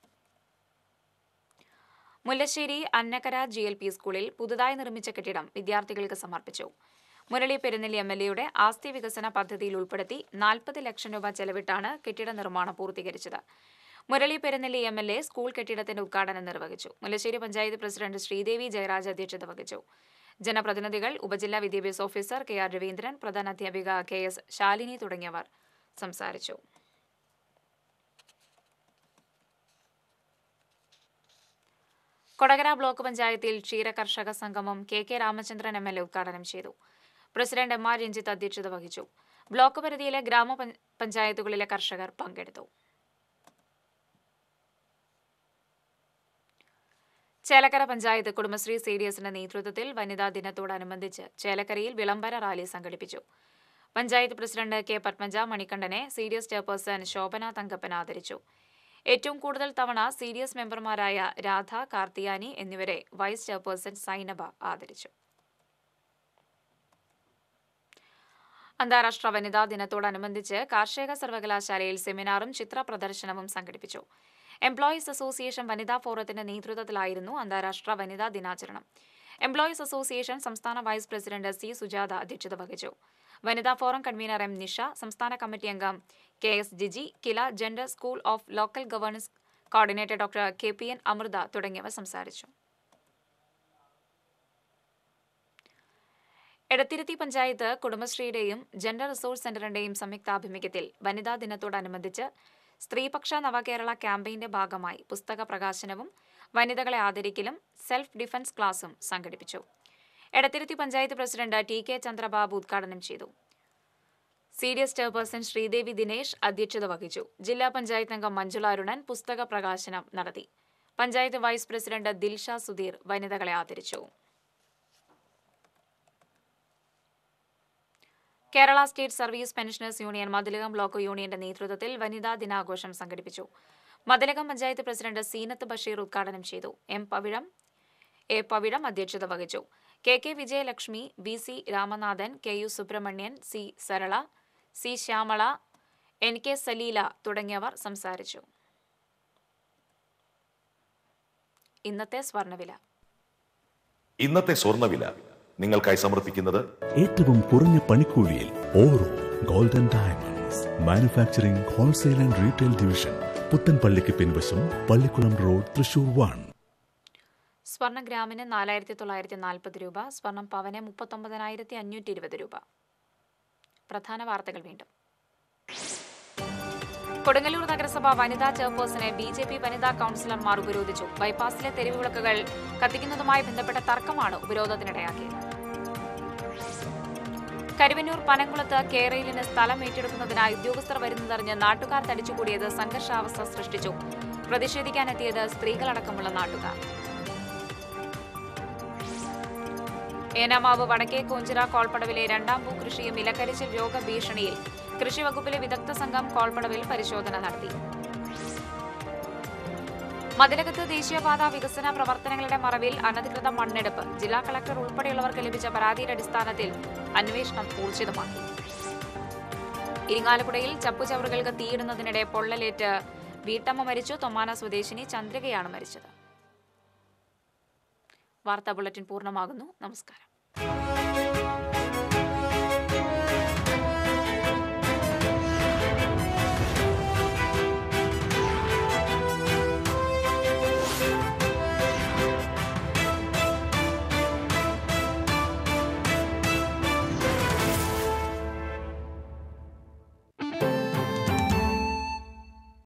Mullassery Annakkara G L P സ്കൂളിൽ പുതുതായി നിർമ്മിച്ച കെട്ടിടം വിദ്യാർത്ഥികൾക്ക് സമർപ്പിച്ചു മുരളി പെരുന്നെല്ലി എം എൽ എയുടെ ആസ്തി വികസന പദ്ധതിയിൽ ഉൾപ്പെടുത്തി നാൽപ്പത് ലക്ഷം രൂപ ചെലവിട്ടാണ് കെട്ടിട നിർമ്മാണം പൂർത്തീകരിച്ചത് Murali Perunelli M L A school കെട്ടിടത്തിന്റെ ഉദ്ഘാടനം നിർവഹിച്ചു മുല്ലശ്ശേരി പഞ്ചായത്ത് പ്രസിഡന്റ് ശ്രീദേവി ജയരാജ് അധ്യക്ഷത വഹിച്ചു ജനപ്രതിനിധികൾ ഉപജില്ലാ വിദ്യാഭ്യാസ ഓഫീസർ കെ ആർ രവീന്ദ്രൻ പ്രധാന അധ്യാപിക കെ എസ് ശാലിനി തുടങ്ങിയവർ സംസാരിച്ചു കൊടകര ബ്ലോക്ക് പഞ്ചായത്തിൽ ക്ഷീര കർഷക സംഗമം K K Ramachandran M L A ഉദ്ഘാടനം ചെയ്തു പ്രസിഡന്റ് എം ആർ രഞ്ജിത്ത് അധ്യക്ഷത വഹിച്ചു ബ്ലോക്ക് പരിധിയിലെ ഗ്രാമപഞ്ചായത്തുകളിലെ കർഷകർ പങ്കെടുത്തു ചേലക്കര പഞ്ചായത്ത് കുടുംബശ്രീ സി ഡി എസിന്റെ നേതൃത്വത്തിൽ വനിതാ ദിനത്തോടനുബന്ധിച്ച് ചേലക്കരയിൽ വിളംബര റാലി സംഘടിപ്പിച്ചു പഞ്ചായത്ത് പ്രസിഡന്റ് കെ പത്മജ മണികണ്ഠനെ C D S chairperson Sobhana Thankappan ആദരിച്ചു ഏറ്റവും കൂടുതൽ തവണ സി ഡി എസ് മെമ്പർമാരായ രാധ കാർത്തിയാനി എന്നിവരെ വൈസ് ചെയർപേഴ്സൺ സൈനബ ആദരിച്ചു അന്താരാഷ്ട്ര വനിതാ ദിനത്തോടനുബന്ധിച്ച് കാർഷിക സർവകലാശാലയിൽ സെമിനാറും ചിത്ര പ്രദർശനവും സംഘടിപ്പിച്ചു എംപ്ലോയീസ് അസോസിയേഷൻ വനിതാ ഫോറത്തിന്റെ നേതൃത്വത്തിലായിരുന്നു അന്താരാഷ്ട്ര വനിതാ ദിനാചരണം എംപ്ലോയീസ് അസോസിയേഷൻ സംസ്ഥാന വൈസ് പ്രസിഡന്റ് സി സുജാത അധ്യക്ഷത വഹിച്ചു വനിതാ ഫോറം കൺവീനർ എം നിഷ സംസ്ഥാന കമ്മിറ്റി അംഗം K S Jiji KILA gender school of local governance coordinator doctor K P N Amrutha തുടങ്ങിയവർ സംസാരിച്ചു എടത്തിരുത്തി പഞ്ചായത്ത് കുടുംബശ്രീയുടെയും ജെൻഡർ റിസോഴ്സ് സെന്ററിന്റെയും സംയുക്താഭിമുഖ്യത്തിൽ വനിതാ ദിനത്തോടനുബന്ധിച്ച് സ്ത്രീപക്ഷ നവകേരള ക്യാമ്പയിന്റെ ഭാഗമായി പുസ്തക പ്രകാശനവും വനിതകളെ ആദരിക്കലും സെൽഫ് ഡിഫൻസ് ക്ലാസും സംഘടിപ്പിച്ചു Edathiruthi panchayat president T K Chandrababu ഉദ്ഘാടനം ചെയ്തു C D S chairperson Sreedevi Dinesh അധ്യക്ഷത വഹിച്ചു ജില്ലാ പഞ്ചായത്ത് അംഗം മഞ്ജുള അരുണൻ പുസ്തക പ്രകാശനം നടത്തി പഞ്ചായത്ത് വൈസ് പ്രസിഡന്റ് ദിൽഷ സുധീർ വനിതകളെ ആദരിച്ചു Kerala State Service Pensioners Union Mathilakam block യൂണിയന്റെ നേതൃത്വത്തിൽ വനിതാ ദിനാഘോഷം സംഘടിപ്പിച്ചു മതിലകം പഞ്ചായത്ത് പ്രസിഡന്റ് സീനത്ത് ബഷീർ ഉദ്ഘാടനം ചെയ്തു എം പവിഴം എ പവിഴം അധ്യക്ഷത വഹിച്ചു K K Vijayalakshmi V C Ramanathan K U Subrahmanian C Sarala C Shyamala N K Saleela തുടങ്ങിയവർ സംസാരിച്ചു ഇന്നത്തെ സ്വർണ്ണവില ഇന്നത്തെ സ്വർണ്ണവില നിങ്ങൾക്കായി സമർപ്പിക്കുന്നത് ഏറ്റവും കുറഞ്ഞ പണിക്കൂലിയിൽ Oro Golden Diamonds manufacturing wholesale and retail division പുത്തൻപള്ളിക്ക് പിൻവശം പള്ളിക്കുളം റോഡ് തൃശൂർ വൺ സ്വർണ്ണ ഗ്രാമിന് നാലായിരത്തി തൊള്ളായിരത്തി നാൽപ്പത് രൂപ സ്വർണം പവന് മുപ്പത്തൊമ്പതിനായിരത്തി അഞ്ഞൂറ്റി ഇരുപത് രൂപ പ്രധാന വാർത്തകൾ വീണ്ടും കൊടുങ്ങല്ലൂർ നഗരസഭ വനിതാ ചെയർപേഴ്സണെ ബി ജെ പി വനിതാ കൌൺസിലർമാർ ഉപരോധിച്ചു ബൈപ്പാസിലെ തെരുവ് വിളക്കുകൾ കത്തിക്കുന്നതുമായി ബന്ധപ്പെട്ട തർക്കമാണ് ഉപരോധത്തിനിടയാക്കിയത് കരുവന്നൂർ പനംകുളത്ത് കേരളിന് സ്ഥലം ഏറ്റെടുക്കുന്നതിനായി ഉദ്യോഗസ്ഥർ വരുന്നതറിഞ്ഞ് നാട്ടുകാർ തടിച്ചുകൂടിയത് സംഘർഷാവസ്ഥ സൃഷ്ടിച്ചു പ്രതിഷേധിക്കാനെത്തിയത് സ്ത്രീകളടക്കമുള്ള നാട്ടുകാർ ഏനാമാവ് വടക്കേ കോഞ്ചിറ കോൾപ്പടവിലെ രണ്ടാം ഭൂകൃഷിയും ഇലക്കരിച്ചിൽ രോഗഭീഷണിയിൽ കൃഷിവകുപ്പിലെ വിദഗ്ധ സംഘം കോൾപ്പടവിൽ പരിശോധന നടത്തി മതിലകത്ത് ദേശീയപാത വികസന പ്രവർത്തനങ്ങളുടെ മറവിൽ അനധികൃത മണ്ണെടുപ്പ് ജില്ലാ കളക്ടർ ഉൾപ്പെടെയുള്ളവർക്ക് ലഭിച്ച പരാതിയുടെ അടിസ്ഥാനത്തിൽ അന്വേഷണം ഊർജിതമാക്കി ഇരിങ്ങാലക്കുടയിൽ ചപ്പുചവറുകൾക്ക് തീയിടുന്നതിനിടെ പൊള്ളലേറ്റ് വീട്ടമ്മ മരിച്ചു തൊമ്മാന സ്വദേശിനി ചന്ദ്രികയാണ് മരിച്ചത് വാർത്താ ബുള്ളറ്റിൻ പൂർണ്ണമാകുന്നു നമസ്കാരം